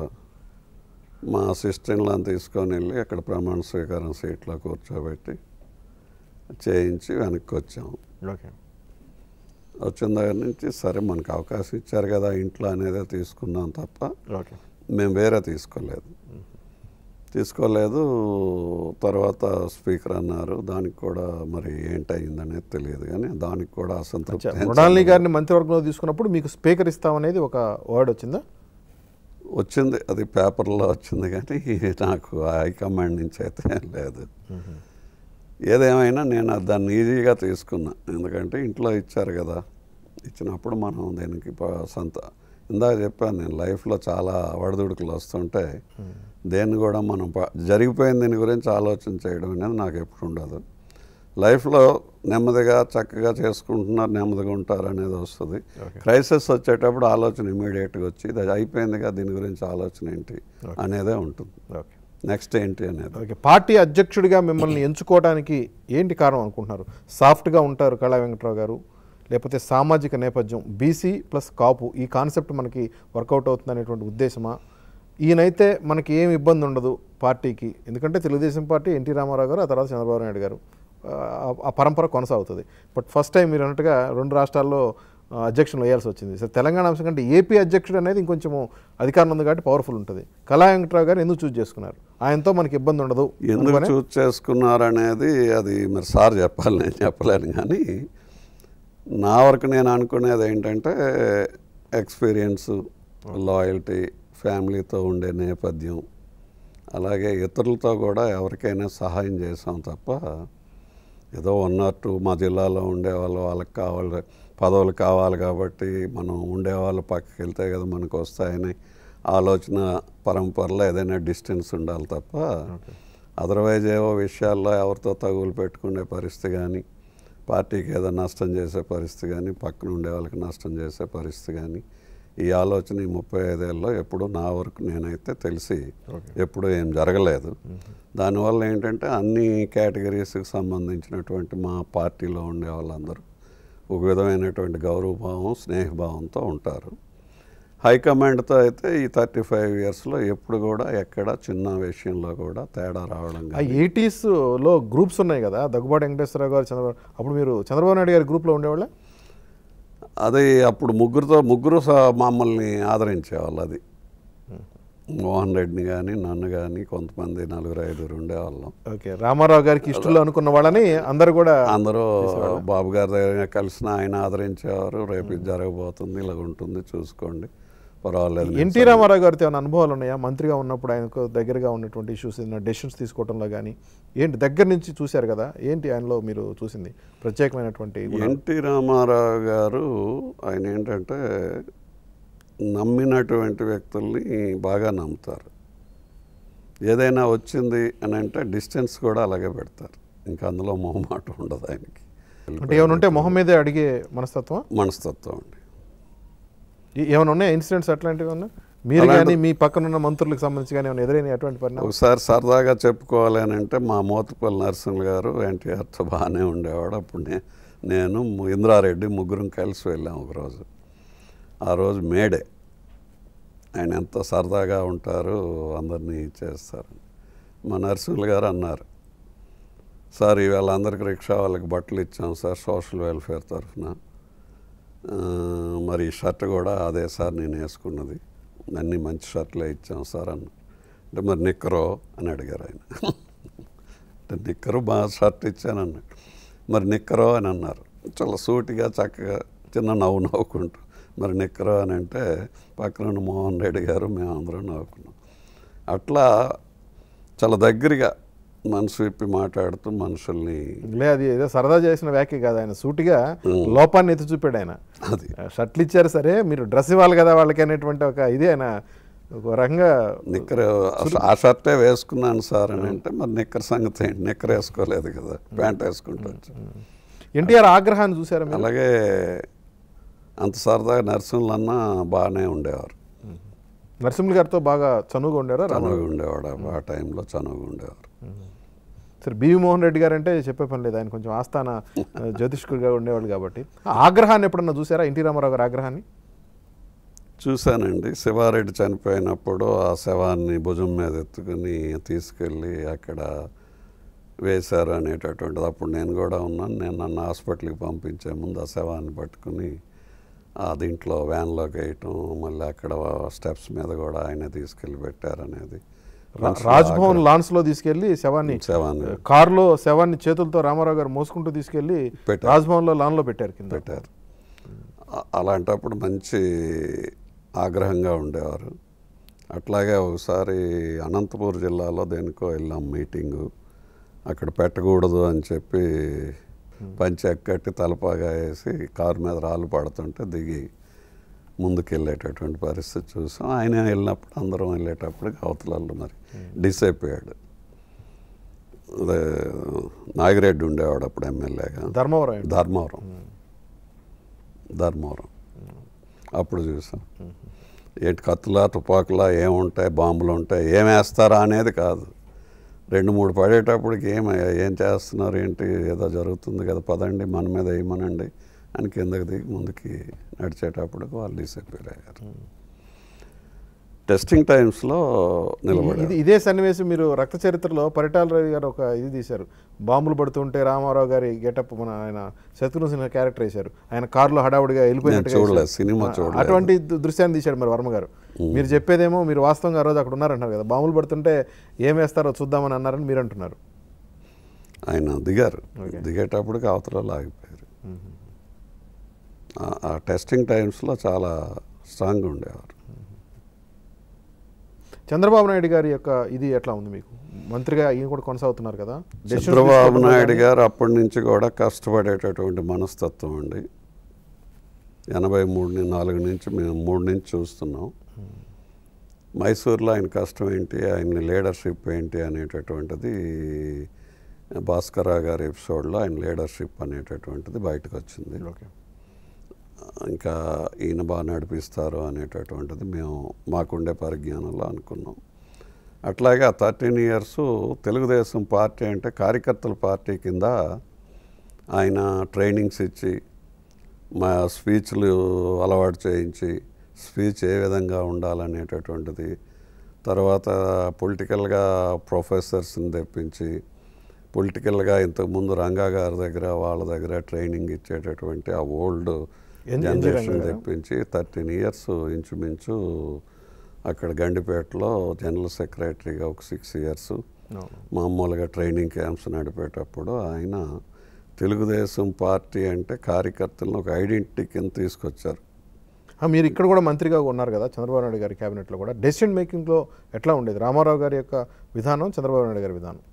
మా సిస్టర్ని తీసుకొని వెళ్ళి అక్కడ ప్రమాణ స్వీకారం సీట్లో కూర్చోబెట్టి చేయించి వెనక్కి వచ్చాము ఓకే వచ్చిన దగ్గర నుంచి సరే మనకు అవకాశం ఇచ్చారు కదా ఇంట్లో అనేదే తీసుకున్నాం తప్ప ఓకే మేము వేరే తీసుకోలేదు తీసుకోలేదు తర్వాత స్పీకర్ అన్నారు దానికి కూడా మరి ఏంటయిందనేది తెలియదు కానీ దానికి కూడా అసంతృప్తి ఏం మృణాలిని గారిని మంత్రివర్గంలో తీసుకున్నప్పుడు మీకు స్పీకర్ ఇస్తామనేది ఒక వర్డ్ వచ్చిందా వచ్చింది అది పేపర్లో వచ్చింది కానీ నాకు హైకమాండ్ నుంచి అయితే లేదు ఏదేమైనా నేను అది దాన్ని ఈజీగా తీసుకున్నా ఎందుకంటే ఇంట్లో ఇచ్చారు కదా ఇచ్చినప్పుడు మనం దీనికి ప- సొంత ఇందాక చెప్పాను నేను లైఫ్లో చాలా వడదుడుకులు వస్తుంటే దేన్ని కూడా మనం ప- జరిగిపోయిన దీని గురించి ఆలోచన చేయడం అనేది నాకు ఎప్పుడు ఉండదు లైఫ్లో నెమ్మదిగా చక్కగా చేసుకుంటున్నారు నెమ్మదిగా ఉంటారు అనేది వస్తుంది క్రైసిస్ వచ్చేటప్పుడు ఆలోచన ఇమీడియట్గా వచ్చి ఇది అయిపోయిందిగా దీని గురించి ఆలోచన ఏంటి అనేదే ఉంటుంది ఓకే నెక్స్ట్ ఏంటి అనేది ఓకే పార్టీ అధ్యక్షుడిగా మిమ్మల్ని ఎంచుకోవడానికి ఏంటి కారణం అనుకుంటున్నారు సాఫ్ట్గా ఉంటారు కళా వెంకట్రావు గారు లేకపోతే సామాజిక నేపథ్యం బీసీ ప్లస్ కాపు ఈ కాన్సెప్ట్ మనకి వర్కౌట్ అవుతుంది అనేటువంటి ఉద్దేశమా ఈయనైతే మనకి ఏం ఇబ్బంది ఉండదు పార్టీకి ఎందుకంటే తెలుగుదేశం పార్టీ ఎన్టీ రామారావు గారు ఆ తర్వాత చంద్రబాబు నాయుడు గారు ఆ- ఆ పరంపర కొనసాగుతుంది బట్ ఫస్ట్ టైం మీరు అన్నట్టుగా రెండు రాష్ట్రాల్లో ఆ, అధ్యక్షులు వేయాల్సి వచ్చింది సరే తెలంగాణ అంశం కంటే ఏపీ అధ్యక్షుడు అనేది ఇంకొంచెం అధికారం ఉంది కాబట్టి పవర్ఫుల్ ఉంటుంది కళా వెంకట్రావు గారు ఎందుకు చూస్ చేసుకున్నారు ఆయనతో మనకి ఇబ్బంది ఉండదు ఎందుకు అందుకనే చూస్ చేసుకున్నారనేది అది మరి సార్ చెప్పాలి నేను చెప్పలేను కానీ నా వరకు నేను అనుకునేది ఏంటంటే ఎక్స్పీరియన్స్ లాయల్టీ ఫ్యామిలీతో ఉండే నేపథ్యం అలాగే ఇతరులతో కూడా ఎవరికైనా సహాయం చేసాం తప్ప ఏదో వన్ ఆర్ టూ మా జిల్లాలో ఉండేవాళ్ళు వాళ్ళకి కావాలి పదవులు కావాలి కాబట్టి మనం ఉండేవాళ్ళు పక్కకి వెళ్తే కదా మనకు వస్తాయని ఆలోచన పరంపరలో ఏదైనా డిస్టెన్స్ ఉండాలి తప్ప అదర్వైజ్ ఏవో విషయాల్లో ఎవరితో తగులు పెట్టుకునే పరిస్థితి కానీ పార్టీకి ఏదో నష్టం చేసే పరిస్థితి కానీ పక్కన ఉండే వాళ్ళకి నష్టం చేసే పరిస్థితి కానీ ఈ ఆలోచన ఈ ముప్పై ఐదేళ్ళలో ఎప్పుడు నా వరకు నేనైతే తెలిసి ఎప్పుడు ఏం జరగలేదు దానివల్ల ఏంటంటే అన్ని కేటగిరీస్కి సంబంధించినటువంటి మా పార్టీలో ఉండే వాళ్ళందరూ ఒక విధమైనటువంటి గౌరవభావం స్నేహభావంతో ఉంటారు హైకమాండ్తో అయితే ఈ థర్టీ ఫైవ్ ఇయర్స్లో ఎప్పుడు కూడా ఎక్కడ చిన్న విషయంలో కూడా తేడా రావడం ఆ కానీ ఎయిటీస్లో గ్రూప్స్ ఉన్నాయి కదా దగ్గుబాటి వెంకటేశ్వరరావు గారు చంద్రబాబు అప్పుడు మీరు చంద్రబాబు నాయుడు గారి గ్రూప్లో ఉండేవాళ్ళ అది అప్పుడు ముగ్గురుతో ముగ్గురు స- మమ్మల్ని ఆదరించేవాళ్ళు అది మోహన్ రెడ్డిని కానీ నన్ను కానీ కొంతమంది నలుగురు ఐదుగురు ఉండేవాళ్ళం ఓకే రామారావు గారికి ఇష్టలు అనుకున్న వాళ్ళని అందరు కూడా అందరూ బాబు గారి దగ్గర కలిసిన ఆయన ఆదరించేవారు రేపు ఇది జరగబోతుంది ఇలా ఉంటుంది చూసుకోండి పర్వాలేదు ఎన్టీ రామారావు గారితో ఏమైనా అనుభవాలు ఉన్నాయా మంత్రిగా ఉన్నప్పుడు ఆయనకు దగ్గరగా ఉన్నటువంటి ఇష్యూస్ ఏదైనా డెసిషన్స్ తీసుకోవడంలో కానీ ఏంటి దగ్గర నుంచి చూశారు కదా ఏంటి ఆయనలో మీరు చూసింది ప్రత్యేకమైనటువంటి గుణాలు? ఎన్టీ రామారావు గారు ఆయన ఏంటంటే నమ్మినటువంటి వ్యక్తుల్ని బాగా నమ్ముతారు ఏదైనా వచ్చింది అని అంటే డిస్టెన్స్ కూడా అలాగే పెడతారు ఇంకా అందులో మొహమాట ఉండదు ఆయనకి అంటే ఏమైనా ఉంటే మొహం మీదే అడిగే మనస్తత్వం మనస్తత్వం అండి ఏమైనా ఉన్నాయా ఇన్సిడెంట్స్ అట్లాంటివి ఉన్నా మీరు కానీ మీ పక్కన ఉన్న మంత్రులకు సంబంధించి కానీ ఏమైనా ఎదురైన అటువంటి పరిణామం ఒకసారి సరదాగా చెప్పుకోవాలి అని అంటే మా మోతుపల్లి నరసింహ గారు ఎన్టీఆర్తో బాగానే ఉండేవాడు అప్పుడు నే నేను ఇంద్రారెడ్డి ముగ్గురం కలిసి వెళ్ళాం ఒకరోజు ఆ రోజు మేడే ఆయన ఎంత సరదాగా ఉంటారు అందరినీ చేస్తారు మా నరసింహులు గారు అన్నారు సార్ ఈవేళ అందరికి రిక్షా వాళ్ళకి బట్టలు ఇచ్చాం సార్ సోషల్ వెల్ఫేర్ తరఫున ఆ, మరి ఈ షర్ట్ కూడా అదే సార్ నేను వేసుకున్నది అన్నీ మంచి షర్ట్లే ఇచ్చాం సార్ అన్న అంటే మరి నిక్కరో అని అడిగారు ఆయన అంటే నిక్కరు బాగా షర్ట్ ఇచ్చాను అన్నాడు మరి నిక్కరో అని అన్నారు చాలా సూటిగా చక్కగా చిన్న నవ్వు నవ్వుకుంటూ మరి నిక్కరో అని అంటే పక్కన ఉన్న మోహన్ రెడ్డి గారు మేమందరం నవ్వుకున్నాం అట్లా చాలా దగ్గరగా మనసు విప్పి మాట్లాడుతూ మనుషుల్ని లే అది ఏదో సరదా చేసిన వ్యాఖ్య కాదు ఆయన సూటిగా లోపాన్ని ఎత్తి చూపాడు ఆయన అది షర్ట్లు ఇచ్చారు సరే మీరు డ్రెస్ ఇవ్వాలి కదా వాళ్ళకి అనేటువంటి ఒక ఇది ఆయన ఒక రకంగా నిక్కర్ ఆ షర్టే వేసుకున్నాను సార్ అని అంటే మరి నిక్కర్ సంగతి ఏంటి నిక్కర్ వేసుకోలేదు కదా ప్యాంట్ వేసుకుంటూ వచ్చాను. ఎన్టీఆర్ ఆగ్రహాన్ని చూసారా మీరు అలాగే అంత సరదాగా నరసింహులు అన్న బాగానే ఉండేవారు నరసింహులు గారితో బాగా చనువుగా ఉండారా రామారావు చనువుగా ఉండేవాడు ఆ టైంలో చనువుగా ఉండేవారు సరే బివి మోహన్ రెడ్డి గారు అంటే చెప్పే పని లేదు ఆయన కొంచెం ఆస్థాన ఆ, జ్యోతిష్కుడిగా ఉండేవాళ్ళు కాబట్టి ఆ ఆగ్రహాన్ని ఎప్పుడన్నా చూసారా ఎన్టీ రామారావు గారి ఆగ్రహాన్ని చూశానండి శివారెడ్డి చనిపోయినప్పుడు ఆ శవాన్ని భుజం మీద ఎత్తుకుని తీసుకెళ్ళి అక్కడ వేశారు అనేటటువంటిది అప్పుడు నేను కూడా ఉన్నాను నేను నన్ను హాస్పిటల్కి పంపించే ముందు ఆ శవాన్ని పట్టుకుని ఆ దీంట్లో వ్యాన్లోకి వేయటం మళ్ళీ అక్కడ స్టెప్స్ మీద కూడా ఆయన తీసుకెళ్ళి పెట్టారనేది రా- రాజ్భవన్ లాన్స్ లో తీసుకెళ్లి శవాన్ని శవాన్ని కారులో శవాన్ని చేతులతో రామారావు గారు మోసుకుంటూ తీసుకెళ్లి పెట్టారు. రాజ్భవన్ లో లాన్ లో పెట్టారు కింద పెట్టారు అ- అలాంటప్పుడు మంచి ఆగ్రహంగా ఉండేవారు అట్లాగే ఒకసారి అనంతపూర్ జిల్లాలో దేనికో వెళ్ళాం మీటింగు అక్కడ పెట్టకూడదు అని చెప్పి పంచి ఎక్కట్టి తలపాగా వేసి కారు మీద రాళ్ళు పడుతుంటే దిగి ముందుకు వెళ్ళేటటువంటి పరిస్థితి చూసాం ఆయన వెళ్ళినప్పుడు అందరం వెళ్ళేటప్పటికి అవతలలో మరి డిస్ అయిపోయాడు అదే నాగిరెడ్డి ఉండేవాడు అప్పుడు ఎమ్మెల్యేగా ధర్మవరం ఏంటి? ధర్మవరం ధర్మవరం అప్పుడు చూసాం ఏంటి కత్తులా తుపాకులా ఏముంటాయి బాంబులు ఉంటాయి ఏం వేస్తారా అనేది కాదు రెండు మూడు పడేటప్పటికి ఏం ఏం చేస్తున్నారు ఏంటి ఏదో జరుగుతుంది కదా పదండి మన మీద వేయమనండి అని కిందకి దిగి ముందుకి నడిచేటప్పటికి వాళ్ళు డిసప్పియర్ అయ్యారు టెస్టింగ్ టైమ్స్లో నిలబడారు ఇది ఇదే సన్నివేశం మీరు రక్త చరిత్రలో పరిటాల రవి గారు ఒక ఇది తీశారు బాంబులు పడుతుంటే రామారావు గారి గెటప్ మన ఆయన శత్రుఘ్న సిన్హా క్యారెక్టర్ వేశారు ఆయన కారులో హడావుడిగా వెళ్ళిపోయినట్టుగా నేను చూడలేదు, వేశారు. సినిమా ఆ, చూడలేదు. అటువంటి దు- దృశ్యాన్ని తీశాడు మరి వర్మ గారు మీరు చెప్పేదేమో మీరు వాస్తవంగా ఆ రోజు అక్కడ ఉన్నారంటారు కదా బాంబులు పడుతుంటే ఏం వేస్తారో చూద్దామని అన్నారని మీరు అంటున్నారు ఆయన దిగారు Okay. దిగేటప్పటికి అవతల లాగిపోయారు ఆ- ఆ టెస్టింగ్ టైమ్స్లో చాలా స్ట్రాంగ్గా ఉండేవారు చంద్రబాబు నాయుడు గారి యొక్క ఇది ఎట్లా ఉంది మీకు మంత్రిగా ఈయన కూడా కొనసాగుతున్నారు కదా Decisions చంద్రబాబు తీసుకోవడంలో నాయుడు కానీ- గారు అప్పటి నుంచి కూడా కష్టపడేటటువంటి మనస్తత్వం అండి ఎనభై మూడు నాలుగు నుంచి మేము మూడు నుంచి చూస్తున్నాం మైసూర్లో ఆయన కష్టం ఏంటి ఆయన లీడర్షిప్ ఏంటి అనేటటువంటిది భాస్కరరావు గారి ఎపిసోడ్లో ఆయన లీడర్షిప్ అనేటటువంటిది బయటకు వచ్చింది ఓకే ఇంకా ఈయన బాగా నడిపిస్తారు అనేటటువంటిది మేము మాకుండే పరిజ్ఞానంలో అనుకున్నాం అట్లాగే ఆ థర్టీన్ ఇయర్స్ తెలుగుదేశం పార్టీ అంటే కార్యకర్తల పార్టీ కింద ఆయన ట్రైనింగ్స్ ఇచ్చి మా స్పీచ్లు అలవాటు చేయించి స్పీచ్ ఏ విధంగా ఉండాలనేటటువంటిది తర్వాత పొలిటికల్గా ప్రొఫెసర్స్ని తెప్పించి పొలిటికల్గా ఇంతకుముందు రంగా గారి దగ్గర వాళ్ళ దగ్గర ట్రైనింగ్ ఇచ్చేటటువంటి ఆ old N- NG generation Ranga గారా? తెప్పించి థర్టీన్ ఇయర్స్ ఇంచుమించు అక్కడ గండిపేటలో జనరల్ సెక్రటరీగా ఒక సిక్స్ ఇయర్స్ అవును. మామూలుగా ట్రైనింగ్ క్యాంప్స్ నడిపేటప్పుడు ఆయన తెలుగుదేశం పార్టీ అంటే కార్యకర్తలను ఒక ఐడెంటిటీ కింద తీసుకొచ్చారు ఆ, మీరు ఇక్కడ కూడా మంత్రిగా ఉన్నారు కదా చంద్రబాబు నాయుడు గారి క్యాబినెట్లో కూడా డెసిషన్ మేకింగ్లో ఎట్లా ఉండేది రామారావు గారి యొక్క విధానం చంద్రబాబు నాయుడు గారి విధానం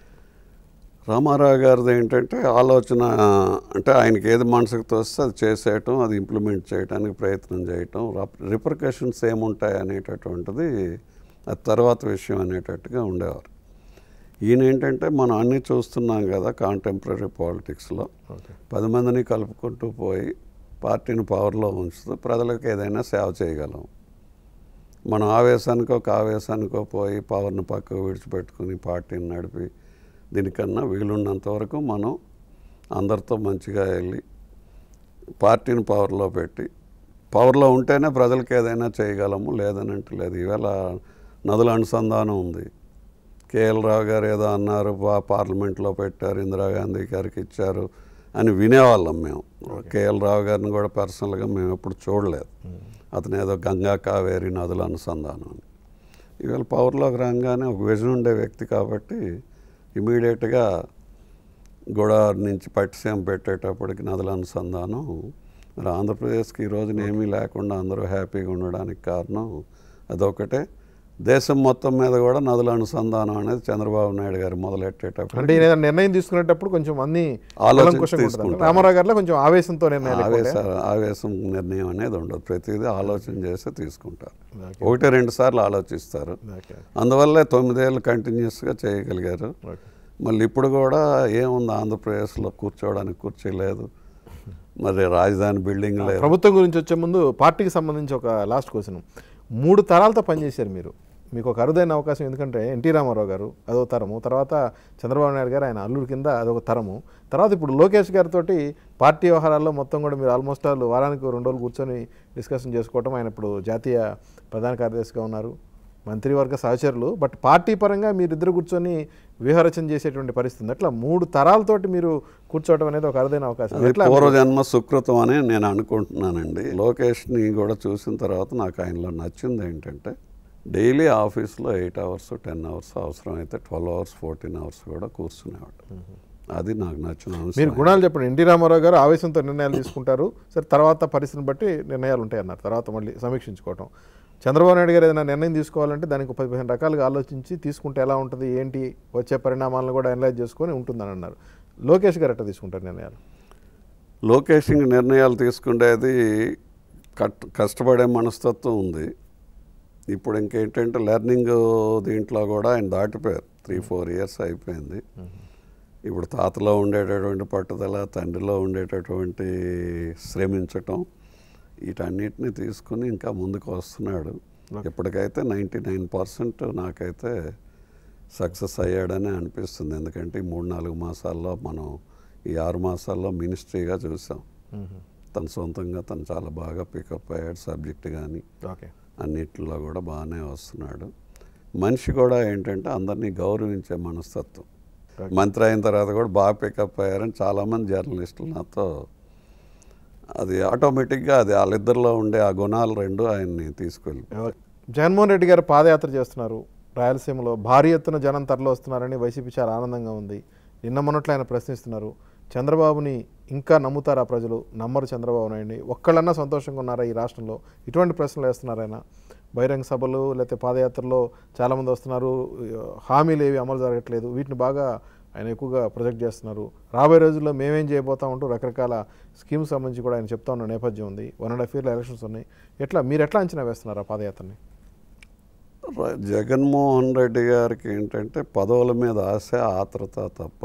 రామారావు గారిది ఏంటంటే ఆలోచన అంటే ఆయనకి ఏది మనసుకు తోస్తే అది చేసేయటం అది ఇంప్లిమెంట్ చేయడానికి ప్రయత్నం చేయటం రిపర్కషన్స్ ఏముంటాయి అనేటటువంటిది అది తర్వాత విషయం అనేటట్టుగా ఉండేవారు ఈయన ఏంటంటే మనం అన్నీ చూస్తున్నాం కదా కాంటెంపరీ పాలిటిక్స్లో ఓకే పది మందిని కలుపుకుంటూ పోయి పార్టీని పవర్లో ఉంచుతూ ప్రజలకు ఏదైనా సేవ చేయగలం మనం ఆవేశానికో ఒక ఆవేశానికో పోయి పవర్ని పక్కకు విడిచిపెట్టుకుని పార్టీని నడిపి దీనికన్నా వీలున్నంత వరకు మనం అందరితో మంచిగా వెళ్ళి పార్టీని పవర్లో పెట్టి పవర్లో ఉంటేనే ప్రజలకు ఏదైనా చేయగలము లేదని అంటే లేదు ఈవేళ నదుల అనుసంధానం ఉంది కేఎల్ రావు గారు ఏదో అన్నారు పా- పార్లమెంట్లో పెట్టారు ఇందిరాగాంధీ గారికి ఇచ్చారు అని వినేవాళ్ళం మేము కేఎల్ రావు గారిని కూడా పర్సనల్గా మేము ఎప్పుడు చూడలేదు అతను ఏదో గంగా కావేరి నదుల అనుసంధానం అని ఇవాళ పవర్లోకి రాగానే ఒక విజన్ ఉండే వ్యక్తి కాబట్టి ఇమీడియట్గా గోదావరి నుంచి పట్టిసీమ పెట్టేటప్పటికి నదుల అనుసంధానం మరి ఆంధ్రప్రదేశ్కి ఈ రోజున ఏమీ లేకుండా అందరూ హ్యాపీగా ఉండడానికి కారణం అదొకటే దేశం మొత్తం మీద కూడా నదుల అనుసంధానం అనేది చంద్రబాబు నాయుడు గారు మొదలెట్టేటప్పుడు అంటే ఈయన ఏదైనా నిర్ణయం తీసుకునేటప్పుడు కొంచెం అన్ని ఆలోచించి కూలంకుషంగా ఉంటుంది. తీసుకుంటారు. రామారావు గారిలో కొంచెం ఆవేశంతో నిర్ణయాలు ఎక్కువ ఆవేశ ఉంటాయా? ఆవేశం నిర్ణయం అనేది ఉండదు ప్రతిదీ ఆలోచన చేసి తీసుకుంటారు ఓకే. ఒకటి రెండు సార్లు ఆలోచిస్తారు ఓకే. అందువల్లే తొమ్మిదేళ్ళు కంటిన్యూస్గా చేయగలిగారు ఓకే. మళ్ళీ ఇప్పుడు కూడా ఏముంది ఆంధ్రప్రదేశ్లో కూర్చోవడానికి కుర్చీ లేదు మరి రాజధాని బిల్డింగ్ లేదు ప్రభుత్వం గురించి వచ్చే ముందు పార్టీకి సంబంధించి ఒక లాస్ట్ క్వశ్చన్ మూడు తరాలతో పనిచేశారు మీరు మీకు ఒక అరుదైన అవకాశం ఎందుకంటే ఎన్టీ రామారావు గారు అదొక తరము తర్వాత చంద్రబాబు నాయుడు గారు ఆయన అల్లుడి కింద అదొక తరము తర్వాత ఇప్పుడు లోకేష్ గారితో పార్టీ వ్యవహారాల్లో మొత్తం కూడా మీరు ఆల్మోస్ట్ ఆల్ వారానికి రెండు రోజులు కూర్చొని డిస్కషన్ చేసుకోవటం ఆయన ఇప్పుడు జాతీయ ప్రధాన కార్యదర్శిగా ఉన్నారు మంత్రివర్గ సహచరులు బట్ పార్టీ పరంగా మీరిద్దరు కూర్చొని వ్యూహరచన చేసేటువంటి పరిస్థితి ఉంది అట్లా మూడు తరాలతోటి మీరు కూర్చోవడం అనేది ఒక అరుదైన అవకాశం అది ఎట్లా పూర్వజన్మ సుకృతం అని నేను అనుకుంటున్నానండి లోకేష్ని కూడా చూసిన తర్వాత నాకు ఆయనలో నచ్చింది ఏంటంటే డైలీ ఆఫీస్లో ఎయిట్ అవర్స్ టెన్ అవర్స్ అవసరం అయితే ట్వెల్వ్ అవర్స్ ఫోర్టీన్ అవర్స్ కూడా కూర్చునేవాడు అది నాకు నచ్చిన మీరు అంశం గుణాలు చెప్పండి ఎన్టీ రామారావు గారు ఆవేశంతో నిర్ణయాలు తీసుకుంటారు సరే తర్వాత పరిస్థితిని బట్టి నిర్ణయాలు ఉంటాయి అన్నారు తర్వాత మళ్ళీ సమీక్షించుకోవటం చంద్రబాబు నాయుడు గారు ఏదైనా నిర్ణయం తీసుకోవాలంటే దానికి ఒక పదిహేను రకాలుగా ఆలోచించి తీసుకుంటే ఎలా ఉంటుంది ఏంటి వచ్చే పరిణామాలను కూడా అనలైజ్ చేసుకొని ఉంటుందని అన్నారు లోకేష్ గారు ఎట్లా తీసుకుంటారు నిర్ణయాలు లోకేష్ ఇంక నిర్ణయాలు తీసుకునేది కట్ కష్టపడే మనస్తత్వం ఉంది ఇప్పుడు ఇంకేంటంటే లెర్నింగ్ దీంట్లో కూడా ఆయన దాటిపోయారు త్రీ ఫోర్ ఇయర్స్ అయిపోయింది ఇప్పుడు తాతలో ఉండేటటువంటి పట్టుదల తండ్రిలో ఉండేటటువంటి శ్రమించటం వీటన్నిటిని తీసుకుని ఇంకా ముందుకు వస్తున్నాడు ఇప్పటికైతే నైంటీ నైన్ పర్సెంట్ నాకైతే సక్సెస్ అయ్యాడని అనిపిస్తుంది ఎందుకంటే ఈ మూడు నాలుగు మాసాల్లో మనం ఈ ఆరు మాసాల్లో మినిస్ట్రీగా చూసాం తన సొంతంగా తను చాలా బాగా పికప్ అయ్యాడు సబ్జెక్ట్ కానీ ఓకే అన్నిటిలో కూడా బాగానే వస్తున్నాడు మనిషి కూడా ఏంటంటే అందరినీ గౌరవించే మనస్తత్వం మంత్రి అయిన తర్వాత కూడా బాగా పికప్ అయ్యారని చాలామంది జర్నలిస్టులు నాతో అది ఆటోమేటిక్గా అది వాళ్ళిద్దరిలో ఉండే ఆ గుణాలు రెండు ఆయన్ని తీసుకెళ్ళి జగన్మోహన్ రెడ్డి గారు పాదయాత్ర చేస్తున్నారు రాయలసీమలో భారీ ఎత్తున జనం తరలి వస్తున్నారని వైసీపీ చాలా ఆనందంగా ఉంది నిన్న మొన్నట్లు ఆయన ప్రశ్నిస్తున్నారు చంద్రబాబుని ఇంకా నమ్ముతారా ప్రజలు నమ్మరు చంద్రబాబు నాయుడిని ఒక్కళ్ళన్నా సంతోషంగా ఉన్నారా ఈ రాష్ట్రంలో ఇటువంటి ప్రశ్నలు వేస్తున్నారు ఆయన బహిరంగ సభలు లేకపోతే పాదయాత్రలో చాలామంది వస్తున్నారు హామీలు ఏవి అమలు జరగట్లేదు వీటిని బాగా ఆయన ఎక్కువగా ప్రొజెక్ట్ చేస్తున్నారు రాబోయే రోజుల్లో మేమేం చేయబోతాం అంటూ రకరకాల స్కీమ్స్ సంబంధించి కూడా ఆయన చెప్తా ఉన్న నేపథ్యం ఉంది వన్ అండ్ హాఫ్ ఇయర్లో ఎలక్షన్స్ ఉన్నాయి ఎట్లా మీరు ఎట్లా అంచనా వేస్తున్నారు ఆ పాదయాత్రని ర- జగన్మోహన్ రెడ్డి గారికి ఏంటంటే పదవుల మీద ఆశ ఆత్రత తప్ప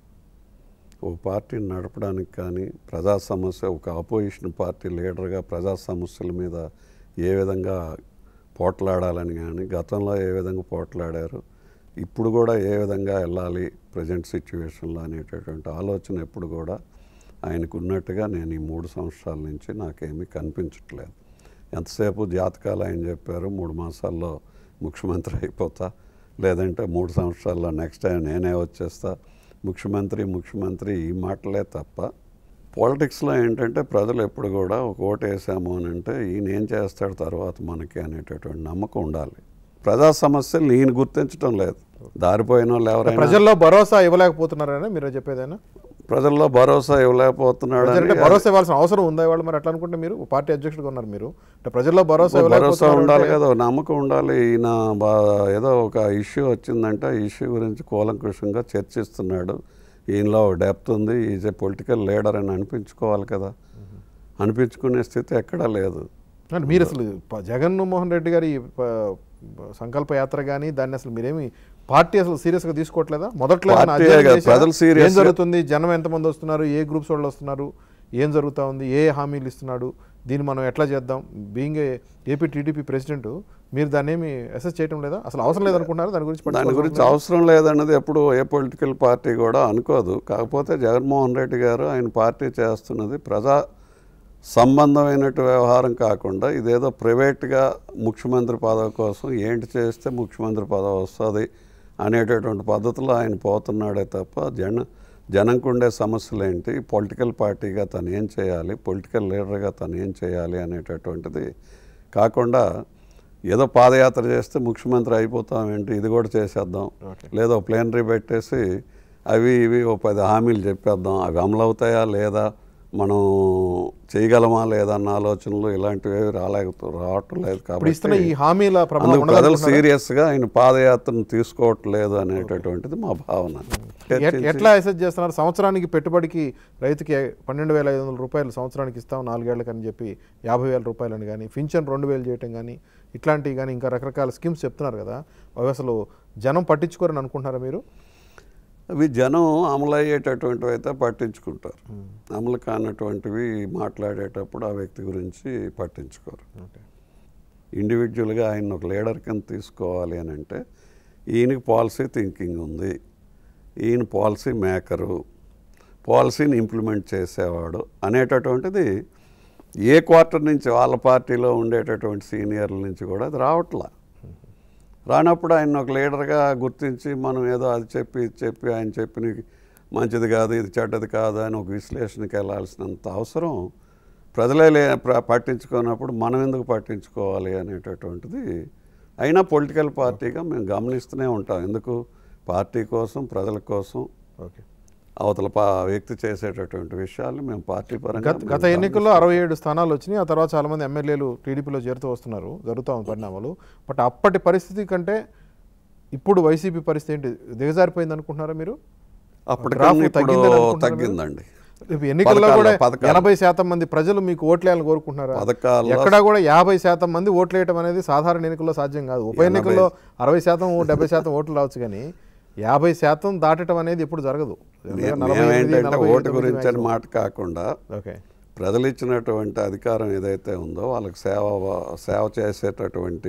ఒక పార్టీని నడపడానికి కానీ ప్రజా సమస్య ఒక అపోజిషన్ పార్టీ లీడర్గా ప్రజా సమస్యల మీద ఏ విధంగా పోట్లాడాలని కానీ గతంలో ఏ విధంగా పోట్లాడారు ఇప్పుడు కూడా ఏ విధంగా వెళ్ళాలి ప్రజెంట్ సిచ్యువేషన్లో అనేటటువంటి ఆలోచన ఎప్పుడు కూడా ఆయనకు ఉన్నట్టుగా నేను ఈ మూడు సంవత్సరాల నుంచి నాకేమీ కనిపించట్లేదు ఎంతసేపు జాతకాలు ఆయన చెప్పారు మూడు మాసాల్లో ముఖ్యమంత్రి అయిపోతా లేదంటే మూడు సంవత్సరాల్లో నెక్స్ట్ టైం నేనే వచ్చేస్తా ముఖ్యమంత్రి ముఖ్యమంత్రి ఈ మాటలే తప్ప పాలిటిక్స్లో ఏంటంటే ప్రజలు ఎప్పుడు కూడా ఒక ఓటు వేసాము అని అంటే ఈయన ఏం చేస్తాడు తర్వాత మనకి అనేటటువంటి నమ్మకం ఉండాలి ప్రజా సమస్యలు ఈయన గుర్తించడం లేదు దారిపోయిన వాళ్ళు ఎవరైనా ప్రజల్లో భరోసా ఇవ్వలేకపోతున్నారని మీరు చెప్పేదైనా ప్రజల్లో భరోసా ఇవ్వలేకపోతున్నాడు ప్రజలంటే భరోసా ఇవ్వాల్సిన అవసరం ఉందా ఇవాళ మరి అట్లా అనుకుంటే మీరు పార్టీ అధ్యక్షుడిగా ఉన్నారు మీరు అంటే ప్రజల్లో భరోసా భరోసా ఇవ్వలేకపోతున్నారు ఉండాలి అంటే- కదా ఒక నమ్మకం ఉండాలి ఈయన బా- ఏదో ఒక ఇష్యూ వచ్చిందంటే ఆ ఇష్యూ గురించి కూలంకుషంగా చర్చిస్తున్నాడు ఈయనలో డెప్త్ ఉంది ఈజ్ ఏ పొలిటికల్ లీడర్ అని అనిపించుకోవాలి కదా అనిపించుకునే స్థితి ఎక్కడా లేదు అంటే మీరు అసలు ప- జగన్మోహన్ రెడ్డి గారి ప- సంకల్ప యాత్ర కానీ దాన్ని అసలు మీరేమి పార్టీ అసలు సీరియస్ గా తీసుకోవట్లేదా మొదట్లో ఏమైనా పార్టీ అధ్యయనం కాదు, చేశారా? ప్రజలు serious ఏం గా- జరుగుతుంది జనం ఎంతమంది వస్తున్నారు ఏ గ్రూప్స్ వాళ్ళు వస్తున్నారు ఏం జరుగుతా ఉంది ఏ హామీలు ఇస్తున్నాడు దీన్ని మనం ఎట్లా చేద్దాం బీయింగ్ ఏపీ టీడీపీ ప్రెసిడెంట్ మీరు దాన్ని ఏమి అసెస్ చేయడం లేదా అసలు అవసరం లేదనుకుంటున్నారు దాని గురించి దాని పట్టించుకోవాల్సిన గురించి అవసరం లేదన్నది ఎప్పుడు ఏ పొలిటికల్ పార్టీ కూడా అనుకోదు కాకపోతే జగన్మోహన్ రెడ్డి గారు ఆయన పార్టీ చేస్తున్నది ప్రజా సంబంధమైనటు వ్యవహారం కాకుండా ఇదేదో ప్రైవేట్గా ముఖ్యమంత్రి పదవి కోసం ఏంటి చేస్తే ముఖ్యమంత్రి పదవి వస్తుంది అనేటటువంటి పద్ధతిలో ఆయన పోతున్నాడే తప్ప జన జనంకు ఉండే సమస్యలు ఏంటి పొలిటికల్ పార్టీగా తను ఏం చేయాలి పొలిటికల్ లీడర్గా తను ఏం చేయాలి అనేటటువంటిది కాకుండా ఏదో పాదయాత్ర చేస్తే ముఖ్యమంత్రి అయిపోతాం ఏంటి ఇది కూడా చేసేద్దాం Okay. లేదో ప్లేనరీ పెట్టేసి అవి ఇవి ఓ పది హామీలు చెప్పేద్దాం అవి అమలు అవుతాయా లేదా మనం చేయగలమా లేదా అన్న ఆలోచనలు ఇలాంటివి ఏవి రాలేక రావటం లేదు ఇప్పుడు ఇస్తున్న కాబట్టి ఈ హామీల ప్రభావం అందుకు ప్రజలు ఉండదనుకుంటున్నారా? సీరియస్గా ఆయన పాదయాత్రను తీసుకోవట్లేదు అనేటటువంటిది మా భావన ఎట్- ఎట్లా అసెస్ చేస్తున్నారు సంవత్సరానికి పెట్టుబడికి రైతుకి పన్నెండు వేల ఐదు వందల రూపాయలు సంవత్సరానికి ఇస్తాం నాలుగేళ్లకి అని చెప్పి యాభై వేల రూపాయలని కానీ పింఛన్ రెండు వేలు చేయటం కానీ ఇట్లాంటివి కానీ ఇంకా రకరకాల స్కీమ్స్ చెప్తున్నారు కదా అవి అసలు జనం పట్టించుకోరని అనుకుంటున్నారా మీరు అవి జనం అమలు అయ్యేటటువంటివి అయితే పట్టించుకుంటారు అమలు కానటువంటివి మాట్లాడేటప్పుడు ఆ వ్యక్తి గురించి పట్టించుకోరు ఓకే ఇండివిజువల్గా ఆయన ఒక లీడర్ కింద తీసుకోవాలి అని అంటే ఈయనకి పాలసీ థింకింగ్ ఉంది ఈయన పాలసీ మేకరు పాలసీని ఇంప్లిమెంట్ చేసేవాడు అనేటటువంటిది ఏ క్వార్టర్ నుంచి వాళ్ళ పార్టీలో ఉండేటటువంటి సీనియర్ల నుంచి కూడా అది రావట్లా రానప్పుడు ఆయన ఒక లీడర్గా గుర్తించి మనం ఏదో అది చెప్పి ఇది చెప్పి ఆయన చెప్పిన మంచిది కాదు ఇది చెడ్డది కాదు అని ఒక విశ్లేషణకి వెళ్ళాల్సినంత అవసరం ప్రజలే లే ప్ర- పట్టించుకున్నప్పుడు మనం ఎందుకు పట్టించుకోవాలి అనేటటువంటిది అయినా పొలిటికల్ పార్టీగా మేము గమనిస్తూనే ఉంటాం ఎందుకు పార్టీ కోసం ప్రజల కోసం ఓకే అవతల పా వ్యక్తి చేసేటటువంటి విషయాలు మేము పార్టీ పరంగా గత గత మేము ఎన్నికల్లో అరవై ఏడు స్థానాలు వచ్చినాయి ఆ తర్వాత చాలా మంది ఎమ్మెల్యేలు టీడీపీలో చేరుతూ వస్తున్నారు జరుగుతూ ఉంది పరిణామాలు బట్ అప్పటి పరిస్థితి కంటే ఇప్పుడు వైసీపీ పరిస్థితి ఏంటి దిగజారిపోయింది అనుకుంటున్నారా మీరు అప్పటికన్నా గ్రాఫ్ ఇప్పుడు తగ్గిందని అనుకుంటున్నారా మీరు? తగ్గిందండి రేపు ఎన్నికల్లో పథకాల్లో- కూడా పథకాలు. ఎనభై శాతం మంది ప్రజలు మీకు ఓట్లేయాలని కోరుకుంటున్నారా పథకాల్లో ఎక్కడా కూడా యాభై శాతం మంది ఓట్లేయటం అనేది సాధారణ ఎన్నికల్లో సాధ్యం కాదు ఉప ఎన్నికల్లో అరవై శాతం డెబ్బై శాతం ఓట్లు రావచ్చు కానీ యాభై శాతం దాటడం అనేది ఇప్పుడు జరగదు మే- నలభై ఎనిమిది, మేమేంటంటే నలభై ఓటు తొమ్మిది గురించి అని maximum. మాట కాకుండా ఓకే ప్రజలు ఇచ్చినటువంటి అధికారం ఏదైతే ఉందో వాళ్ళకి సేవ సేవ చేసేటటువంటి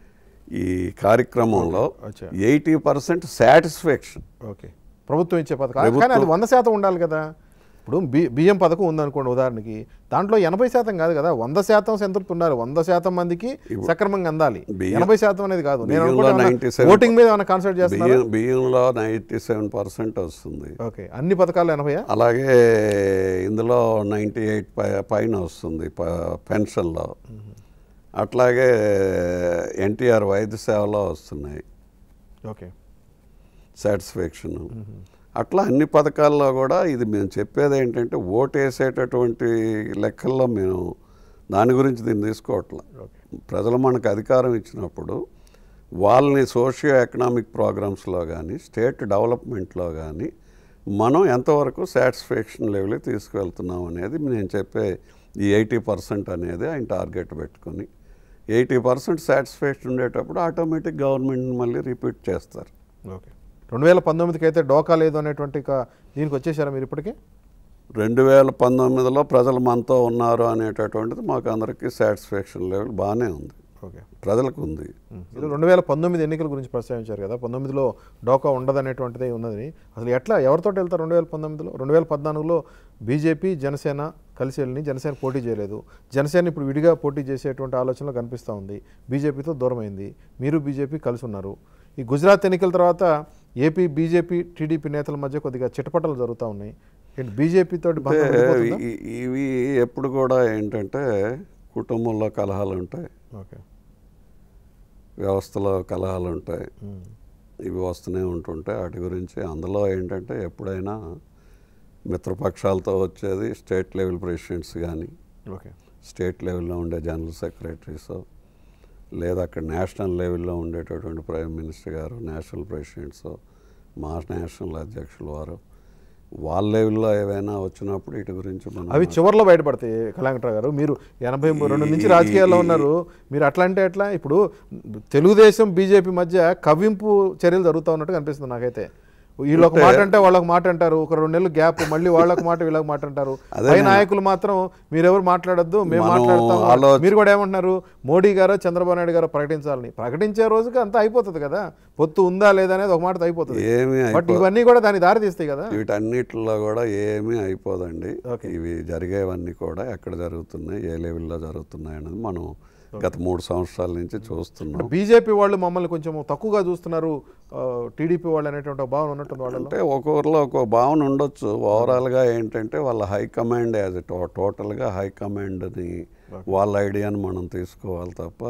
ఈ కార్యక్రమంలో అచ్చా. ఎయిటీ పర్సెంట్ సాటిస్ఫాక్షన్ ఓకే ప్రభుత్వం ఇచ్చే పథకాలు కానీ అది వంద శాతం ఉండాలి కదా ఇప్పుడు బి బియ్యం పథకం ఉందనుకోండి ఉదాహరణకి దాంట్లో ఎనభై శాతం కాదు కదా వంద శాతం సంతృప్తి ఉన్నారు వంద శాతం మందికి సక్రమంగా అందాలి బియ్యం- ఎనభై శాతం అనేది కాదు నేను బియ్యంలో అనుకుంటే 97 ఓటింగ్ మీద ఏమైనా కాన్సల్ట్ చేస్తున్నారు బియ్యం బియ్యంలో నైంటీ సెవెన్ పర్సెంట్ వస్తుంది ఓకే అన్ని పథకాలు ఎనభై అలాగే ఇందులో నైంటీ ఎయిట్ పైన వస్తుంది ప- పెన్షన్లో అట్లాగే ఎన్టీఆర్ వైద్య సేవలో వస్తున్నాయి ఓకే సాటిస్ఫాక్షన్ అట్లా అన్ని పథకాల్లో కూడా ఇది మేము చెప్పేది ఏంటంటే ఓటు వేసేటటువంటి లెక్కల్లో మేము దాని గురించి దీన్ని తీసుకోవట్లే ఓకే ప్రజలు మనకు అధికారం ఇచ్చినప్పుడు వాళ్ళని సోషియో ఎకనామిక్ ప్రోగ్రామ్స్లో కానీ స్టేట్ డెవలప్మెంట్లో కానీ మనం ఎంతవరకు సాటిస్ఫాక్షన్ లెవెల్ తీసుకువెళ్తున్నాం అనేది నేను చెప్పే ఈ ఎయిటీ పర్సెంట్ అనేది ఆయన టార్గెట్ పెట్టుకొని ఎయిటీ పర్సెంట్ సాటిస్ఫాక్షన్ ఉండేటప్పుడు ఆటోమేటిక్ గవర్నమెంట్ మళ్ళీ రిపీట్ చేస్తారు ఓకే రెండు వేల పంతొమ్మిదికి అయితే డోకా లేదు అనేటువంటి ఒక- దీనికి వచ్చేసారా మీరు ఇప్పటికే రెండు వేల పంతొమ్మిదిలో ప్రజలు మనతో ఉన్నారు అనేటటువంటిది మాకు అందరికీ సాటిస్ఫాక్షన్ లెవెల్ బాగానే ఉంది ఓకే ప్రజలకు ఉంది ఇది రెండు వేల పంతొమ్మిది ఎన్నికల గురించి ప్రస్తావించారు కదా పంతొమ్మిదిలో డోకా ఉండదనేటువంటిది ఉన్నది అసలు ఎట్లా ఎవరితో వెళ్తారు రెండు వేల పంతొమ్మిదిలో రెండు వేల పద్నాలుగులో బీజేపీ జనసేన కలిసి వెళ్ళి జనసేన పోటీ చేయలేదు జనసేన ఇప్పుడు విడిగా పోటీ చేసేటువంటి ఆలోచనలో కనిపిస్తూ ఉంది బీజేపీతో దూరమైంది మీరు బీజేపీ కలిసి ఉన్నారు ఈ గుజరాత్ ఎన్నికల తర్వాత ఏపీ బీజేపీ టీడీపీ నేతల మధ్య కొద్దిగా చిటపటలు జరుగుతూ ఉన్నాయి ఏంటి బీజేపీ తోటి బంధం అంటే విడిపోతుందా? ఈ- ఇవి ఎప్పుడు కూడా ఏంటంటే కుటుంబంలో కలహాలు ఉంటాయి ఓకే వ్యవస్థలో కలహాలు ఉంటాయి ఉమ్. ఇవి వస్తూనే ఉంటుంటాయి వాటి గురించి అందులో ఏంటంటే ఎప్పుడైనా మిత్రపక్షాలతో వచ్చేది స్టేట్ లెవెల్ ప్రెసిడెంట్స్ కానీ ఓకే స్టేట్ లెవెల్లో ఉండే జనరల్ సెక్రటరీస్ లేదా అక్కడ నేషనల్ లెవెల్లో ఉండేటటువంటి ప్రైమ్ మినిస్టర్ గారు నేషనల్ ప్రెసిడెంట్స్ మా నేషనల్ అధ్యక్షులు వారు వాళ్ళ లెవెల్లో ఏవైనా వచ్చినప్పుడు ఇటు గురించి మనం అవి చివర్లో బయటపడతాయి కళాంకట్రావు గారు మీరు ఎనభై రెండు నుంచి ఈ- రాజకీయాల్లో ఈ- ఉన్నారు మీరు అట్లా అంటే ఎట్లా ఇప్పుడు తెలుగుదేశం బీజేపీ మధ్య కవ్వింపు చర్యలు జరుగుతూ ఉన్నట్టు కనిపిస్తుంది నాకైతే వీళ్ళు ఒక మాట అంటే వాళ్ళకి మాట అంటారు ఒక రెండు నెలలు గ్యాప్ మళ్ళీ వాళ్ళకి మాట వీళ్ళకి మాట అంటారు అదే పై నేను- నాయకులు మాత్రం మీరెవరు మాట్లాడొద్దు మేము మనం మాట్లాడతాం ఆలో- మీరు కూడా ఏమంటున్నారు మోడీ గారు చంద్రబాబు నాయుడు గారు ప్రకటించాలని ప్రకటించే రోజుకి అంతా అయిపోతుంది కదా పొత్తు ఉందా లేదా అనేది ఒక మాట అయిపోతుంది ఏమీ బట్ అయిపో ఇవన్నీ కూడా దాని దారి తీస్తాయి కదా వీటన్నిటిలో కూడా ఏమీ అయిపోదండి ఓకే. ఇవి జరిగేవన్నీ కూడా ఎక్కడ జరుగుతున్నాయి ఏ లెవెల్లో జరుగుతున్నాయి అనేది మనం గత మూడు సంవత్సరాల నుంచి చూస్తున్నాం బీజేపీ వాళ్ళు మమ్మల్ని కొంచెం తక్కువగా చూస్తున్నారు టీడీపీ వాళ్ళు అనేటువంటి ఒక భావన ఉన్నట్టుంది వాళ్ళలో అంటే ఒక్కొక్కరిలో ఒక్కో భావన ఉండొచ్చు ఓవరాల్గా ఏంటంటే వాళ్ళ హైకమాండ్ యాజ్ టోటల్గా హైకమాండ్ని వాళ్ళ ఐడియాని మనం తీసుకోవాలి తప్ప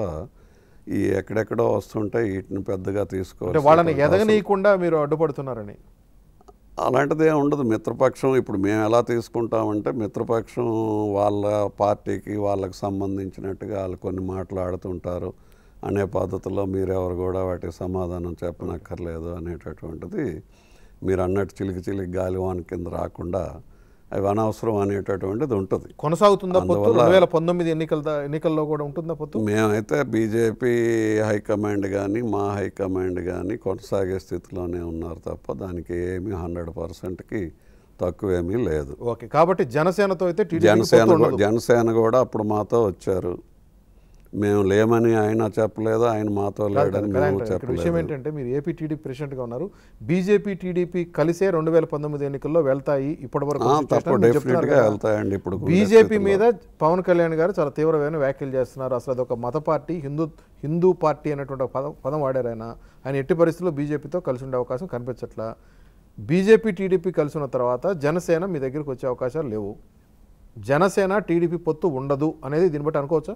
ఈ ఎక్కడెక్కడో వస్తుంటే వీటిని పెద్దగా అంటే తీసుకోవాలి వాళ్ళని ఎదగనీయకుండా మీరు అడ్డుపడుతున్నారని అలాంటిదే ఉండదు మిత్రపక్షం ఇప్పుడు మేము ఎలా తీసుకుంటామంటే మిత్రపక్షం వాళ్ళ పార్టీకి వాళ్ళకి సంబంధించినట్టుగా వాళ్ళు కొన్ని మాట్లాడుతుంటారు అనే పద్ధతిలో మీరెవరు కూడా వాటికి సమాధానం చెప్పనక్కర్లేదు అనేటటువంటిది మీరు అన్నట్టు చిలికి చిలికి గాలివాన్ కింద రాకుండా అవి అనవసరం అనేటటువంటిది ఉంటుంది కొనసాగుతుందా పొత్తు అందువల్ల- రెండు వేల పంతొమ్మిది ఎన్నికల దా- ఎన్నికల్లో కూడా ఉంటుందా పొత్తు మేమైతే బీజేపీ హైకమాండ్ కానీ మా హైకమాండ్ కానీ కొనసాగే స్థితిలోనే ఉన్నారు తప్ప దానికి ఏమీ హండ్రెడ్ పర్సెంట్కి తక్కువేమీ లేదు ఓకే కాబట్టి జనసేనతో అయితే టీడీపీ జనసేన పొత్తు కూ- ఉండదు. జనసేన కూడా అప్పుడు మాతో వచ్చారు మేము లేమని ఆయన చెప్పలేదు ఆయన మాతో కాదు, లేడని కాదు, మేము కాదు, ఇక్కడ విషయం చెప్పలేదు ఏంటంటే మీరు ఏపీ టీడీపీ ప్రెసిడెంట్గా ఉన్నారు బీజేపీ టీడీపీ కలిసే రెండు వేల పంతొమ్మిది ఎన్నికల్లో వెళ్తాయి ఇప్పటి వరకు ఆ, situation తప్ప అని మీరు చెప్తున్నారు డెఫినెట్గా కదా. వెళ్తాయండి ఇప్పుడు ఉండే బీజేపీ స్థితిలో. మీద పవన్ కళ్యాణ్ గారు చాలా తీవ్రమైన వ్యాఖ్యలు చేస్తున్నారు అసలు అది ఒక మత పార్టీ హిందూ హిందూ పార్టీ అనేటువంటి ఒక పదం పదం వాడారు ఆయన ఆయన ఎట్టి పరిస్థితుల్లో బీజేపీతో కలిసి ఉండే అవకాశం కనిపించట్లా బీజేపీ టీడీపీ కలిసి ఉన్న తర్వాత జనసేన మీ దగ్గరికి వచ్చే అవకాశాలు లేవు జనసేన టీడీపీ పొత్తు ఉండదు అనేది దీన్ని బట్టి అనుకోవచ్చా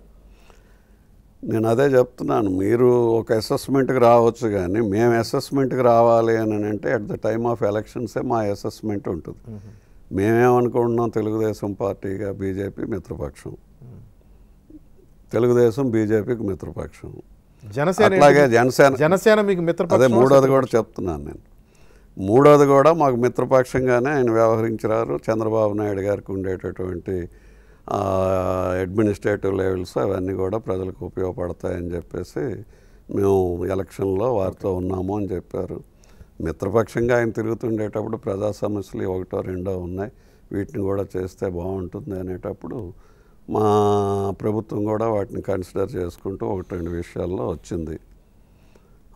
నేను అదే చెప్తున్నాను మీరు ఒక అసెస్మెంట్కి రావచ్చు కానీ మేము అసెస్మెంట్కి రావాలి అని అంటే అట్ ద టైమ్ ఆఫ్ ఎలక్షన్సే మా అసెస్మెంట్ ఉంటుంది మేమేమనుకుంటున్నాం తెలుగుదేశం పార్టీగా బీజేపీ మిత్రపక్షం తెలుగుదేశం బీజేపీకి మిత్రపక్షం జనసేన అట్లాగే ఏంటి? జనసేన జనసేన మీకు అదే మిత్రపక్షం మూడోది కూడా చెప్తున్నాను నేను మూడోది కూడా మాకు మిత్రపక్షంగానే ఆయన వ్యవహరించారు చంద్రబాబు నాయుడు గారికి ఉండేటటువంటి అడ్మినిస్ట్రేటివ్ లెవెల్స్ అవన్నీ కూడా ప్రజలకు ఉపయోగపడతాయని చెప్పేసి మేము ఎలక్షన్లో వారితో ఉన్నాము అని చెప్పారు మిత్రపక్షంగా ఆయన తిరుగుతుండేటప్పుడు ప్రజా సమస్యలు ఒకటో రెండో ఉన్నాయి వీటిని కూడా చేస్తే బాగుంటుంది అనేటప్పుడు మా ప్రభుత్వం కూడా వాటిని కన్సిడర్ చేసుకుంటూ ఒకటి రెండు విషయాల్లో వచ్చింది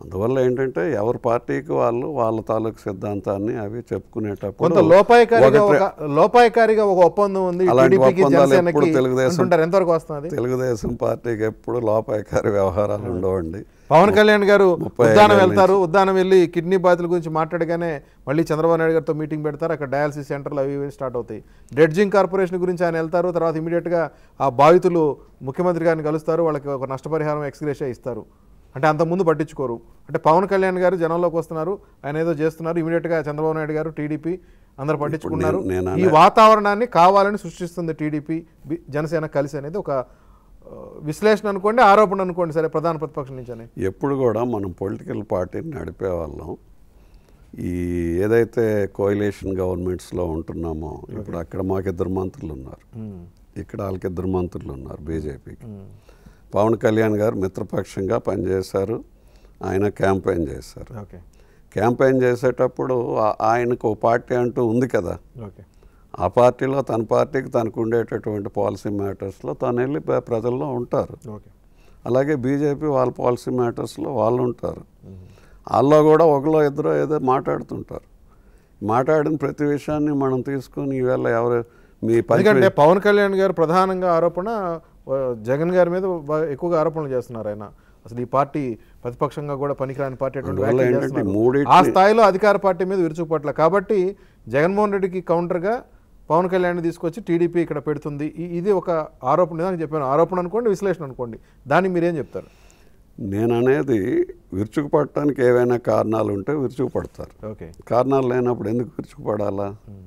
అందువల్ల ఏంటంటే ఎవరి పార్టీకి వాళ్ళు వాళ్ళ తాలూకు సిద్ధాంతాన్ని అవి చెప్పుకునేటప్పుడు కొంత లోపాయకారిగా ఒకటి- ఒక లోపాయకారిగా ఒక ఒప్పందం ఉంది అలాంటి టీడీపీకి ఒప్పందాలు జనసేనకి ఎప్పుడు తెలుగుదేశం- అంటుంటారు ఎంతవరకు వస్తుంది తెలుగుదేశం పార్టీకి ఎప్పుడు లోపాయకారి వ్యవహారాలు ఉండవండి పవన్ కళ్యాణ్ గారు ముప్పై ఉద్దానం ఐదేళ్ళ వెళ్తారు ఉద్దానం వెళ్ళి కిడ్నీ బాధితుల గురించి మాట్లాడగానే మళ్ళీ చంద్రబాబు నాయుడు గారితో మీటింగ్ పెడతారు అక్కడ డయాలసిస్ సెంటర్లు అవి ఇవి స్టార్ట్ అవుతాయి డ్రెడ్జింగ్ కార్పొరేషన్ గురించి ఆయన వెళ్తారు తర్వాత ఇమీడియట్గా ఆ బాధితులు ముఖ్యమంత్రి గారిని కలుస్తారు వాళ్ళకి ఒక నష్టపరిహారం ఎక్స్గ్రేషియా ఇస్తారు అంటే అంత ముందు పట్టించుకోరు అంటే పవన్ కళ్యాణ్ గారు జనంలోకి వస్తున్నారు ఆయన ఏదో చేస్తున్నారు ఇమీడియట్గా చంద్రబాబు నాయుడు గారు టీడీపీ అందరు పట్టించుకున్నారు నేను ఈ వాతావరణాన్ని కావాలని సృష్టిస్తుంది టీడీపీ బి- జనసేన కలిసి అనేది ఒక ఆ, విశ్లేషణ అనుకోండి ఆరోపణ అనుకోండి సరే ప్రధాన ప్రతిపక్షం నుంచి అని ఎప్పుడు కూడా మనం పొలిటికల్ పార్టీని నడిపే వాళ్ళం ఈ ఏదైతే కోయిలేషన్ గవర్నమెంట్స్లో ఉంటున్నామో ఇప్పుడు అక్కడ మాకు ఇద్దరు మంత్రులు ఉన్నారు ఇక్కడ వాళ్ళకి ఇద్దరు మంత్రులు ఉన్నారు బీజేపీకి పవన్ కళ్యాణ్ గారు మిత్రపక్షంగా పనిచేశారు ఆయన క్యాంపెయిన్ చేశారు ఓకే క్యాంపెయిన్ చేసేటప్పుడు ఆ- ఆయనకు ఓ పార్టీ అంటూ ఉంది కదా ఓకే ఆ పార్టీలో తన పార్టీకి తనకు ఉండేటటువంటి పాలసీ మ్యాటర్స్లో తను వెళ్ళి ప్ర- ప్రజల్లో ఉంటారు ఓకే అలాగే బీజేపీ వాళ్ళ పాలసీ మ్యాటర్స్లో వాళ్ళు ఉంటారు వాళ్ళలో కూడా ఒకలో ఇద్దరు ఏదో మాట్లాడుతుంటారు మాట్లాడిన ప్రతి విషయాన్ని మనం తీసుకొని ఈవేళ ఎవరు మీ పని ఎందుకంటే పవన్ కళ్యాణ్ గారు ప్రధానంగా ఆరోపణ ఆ, జగన్ గారి మీద బాగా ఎక్కువగా ఆరోపణలు చేస్తున్నారు ఆయన అసలు ఈ పార్టీ ప్రతిపక్షంగా కూడా పనికిరాని పార్టీ అటువంటి అందువల్ల వ్యాఖ్యలు ఏంటంటే చేస్తున్నారు. మూడింటిని- ఆ స్థాయిలో అధికార పార్టీ మీద విరుచుకుపట్ల కాబట్టి జగన్మోహన్ రెడ్డికి కౌంటర్గా పవన్ కళ్యాణ్ తీసుకొచ్చి టీడీపీ ఇక్కడ పెడుతుంది ఈ- ఇది ఒక ఆరోపణ నిజానికి చెప్పాను ఆరోపణ అనుకోండి విశ్లేషణ అనుకోండి దాన్ని మీరేం చెప్తారు నేను అనేది విరుచుకుపడటానికి ఏవైనా కారణాలు ఉంటే విరుచుకుపడతారు ఓకే కారణాలు లేనప్పుడు ఎందుకు విరుచుకుపడాలా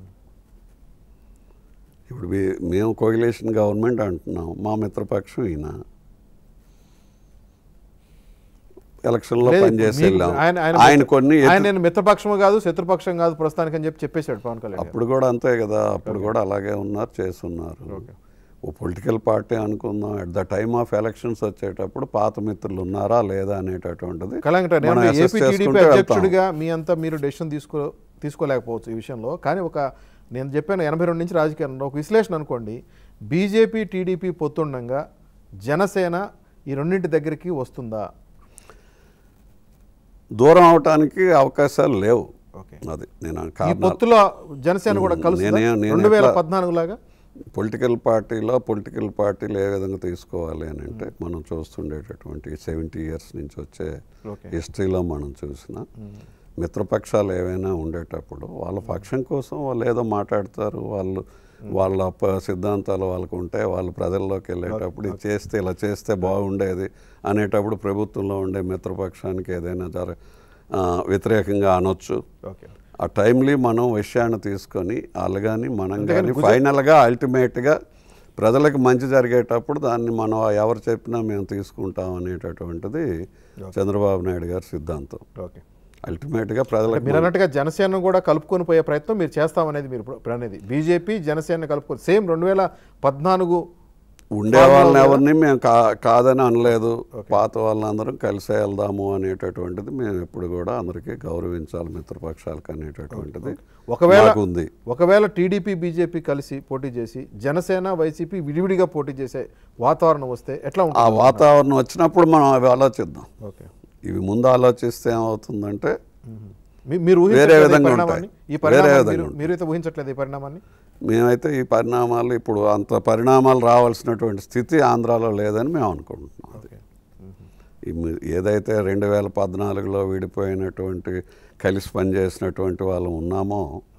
ఇప్పుడు వీ- మేము కోయిలేషన్ గవర్నమెంట్ అంటున్నాం మా మిత్రపక్షం ఈయన ఎలక్షన్లో లేదు, పనిచేసి మీకు- వెళ్ళాం ఆయన- ఆయన ఆయన మిత్ర- కొన్ని ఆయన నేను మిత్రపక్షం కాదు శత్రుపక్షం కాదు ప్రస్తుతానికి అని చెప్పి చెప్పేశాడు పవన్ కళ్యాణ్ గారు. అప్పుడు కూడా అంతే కదా అప్పుడు కూడా అలాగే ఉన్నారు చేస్తున్నారు ఓ పొలిటికల్ పార్టీ అనుకుందాం at the time of elections వచ్చేటప్పుడు పాత మిత్రులు ఉన్నారా లేదా అనేటటువంటిది కళాంకర్ మనం నేను assess ఏపీ టీడీపీ చేసుకుంటూ వెళ్తాం. అధ్యక్షుడిగా మీ అంతా మీరు డెసిషన్ తీసుకో తీసుకోలేకపోవచ్చు ఈ విషయంలో కానీ ఒక నేను చెప్పాను ఎనభై రెండు నుంచి రాజకీయంలో ఒక విశ్లేషణ అనుకోండి బీజేపీ టీడీపీ పొత్తుండగా జనసేన ఈ రెండింటి దగ్గరికి వస్తుందా దూరం అవటానికి అవకాశాలు లేవు ఓకే అది నేను ఈ కారణాలు పొత్తులో జనసేన కూడా కలుస్తుందా నేనే- నేను రెండు వేల ఎట్లా- పద్నాలుగు లాగా పొలిటికల్ పార్టీలో పొలిటికల్ పార్టీలు ఏ విధంగా తీసుకోవాలి అని అంటే మనం చూస్తుండేటటువంటి సెవెంటీ ఇయర్స్ నుంచి వచ్చే ఓకే హిస్టరీలో మనం చూసిన మిత్రపక్షాలు ఏవైనా ఉండేటప్పుడు వాళ్ళ పక్షం కోసం వాళ్ళు ఏదో మాట్లాడతారు వాళ్ళు వాళ్ళ ప- సిద్ధాంతాలు వాళ్ళకు ఉంటాయి వాళ్ళు ప్రజల్లోకి వెళ్ళేటప్పుడు ఇది చేస్తే ఇలా చేస్తే బాగుండేది అనేటప్పుడు ప్రభుత్వంలో ఉండే మిత్రపక్షానికి ఏదైనా జర ఆ, వ్యతిరేకంగా అనొచ్చు ఓకే ఆ టైమ్లీ మనం విషయాన్ని తీసుకొని వాళ్ళు కానీ మనం కానీ ఫైనల్గా అల్టిమేట్గా ప్రజలకు మంచి జరిగేటప్పుడు దాన్ని మనం ఎవరు చెప్పినా మేము తీసుకుంటాం అనేటటువంటిది చంద్రబాబు నాయుడు గారి సిద్ధాంతం ఓకే అల్టిమేట్గా ప్రజలకు మీరు అన్నట్టుగా జనసేన కూడా కలుపుకొని పోయే ప్రయత్నం మీరు చేస్తామనేది మీరు ఇప్పుడు- ఇప్పుడు అనేది బీజేపీ జనసేన కలుపుకొని సేమ్ రెండు వేల పద్నాలుగు ఉండే వాళ్ళని ఎవరిని మేము కా కాదని అనలేదు పాత వాళ్ళందరం కలిసే వెళ్దాము అనేటటువంటిది మేము ఎప్పుడు కూడా అందరికీ గౌరవించాలి మిత్రపక్షాలకు అనేటటువంటిది ఒకవేళ మాకు ఉంది ఒకవేళ టీడీపీ బీజేపీ కలిసి పోటీ చేసి జనసేన వైసీపీ విడివిడిగా పోటీ చేసే వాతావరణం వస్తే ఎట్లా ఆ ఉంటుంది వాతావరణం వచ్చినప్పుడు మనం అవి ఆలోచిద్దాం ఓకే ఇవి ముందు ఆలోచిస్తే ఏమవుతుందంటే మీ- మీరు వేరే ఊహించట్లేదా ఈ విధంగా పరిణామాన్ని ఉంటాయి. ఈ పరిణామాన్ని వేరే మీరు విధంగా మీరైతే ఊహించట్లేదు ఈ పరిణామాన్ని మేమైతే ఈ పరిణామాలు ఇప్పుడు అంత పరిణామాలు రావాల్సినటువంటి స్థితి ఆంధ్రాలో లేదని మేము అనుకుంటున్నాం అది ఓకే ఈ మీ- ఏదైతే రెండు వేల పద్నాలుగులో విడిపోయినటువంటి కలిసి పనిచేసినటువంటి వాళ్ళు ఉన్నామో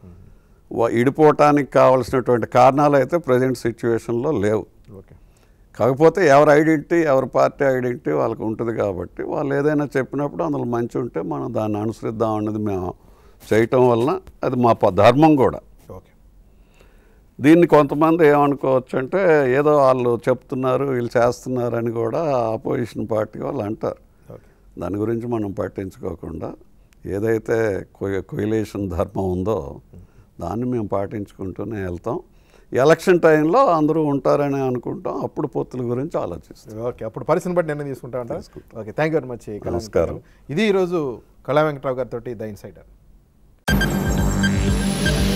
వా- విడిపోవటానికి కావాల్సినటువంటి కారణాలు అయితే ప్రజెంట్ సిచ్యువేషన్లో లేవు ఓకే కాకపోతే ఎవరి ఐడెంటిటీ ఎవరి పార్టీ ఐడెంటిటీ వాళ్ళకి ఉంటుంది కాబట్టి వాళ్ళు ఏదైనా చెప్పినప్పుడు అందులో మంచి ఉంటే మనం దాన్ని అనుసరిద్దాం అన్నది మేము చేయటం వలన అది మా ప- ధర్మం కూడా ఓకే దీన్ని కొంతమంది ఏమనుకోవచ్చు అంటే ఏదో వాళ్ళు చెప్తున్నారు వీళ్ళు చేస్తున్నారు అని కూడా ఆపోజిషన్ పార్టీ వాళ్ళు అంటారు ఓకే దాని గురించి మనం పట్టించుకోకుండా ఏదైతే కొయిలేషన్ ధర్మం ఉందో దాన్ని మేము పాటించుకుంటూనే వెళ్తాం ఎలక్షన్ టైంలో అందరూ ఉంటారని అనుకుంటాం అప్పుడు పొత్తుల గురించి ఆలోచిస్తాం ఓకే అప్పుడు పరిస్థితిని బట్టి నిర్ణయం తీసుకుంటా ఉంటా okay thank you very much నమస్కారం. ఇది ఈరోజు కళా వెంకట్రావు గారితో ద ఇన్సైడర్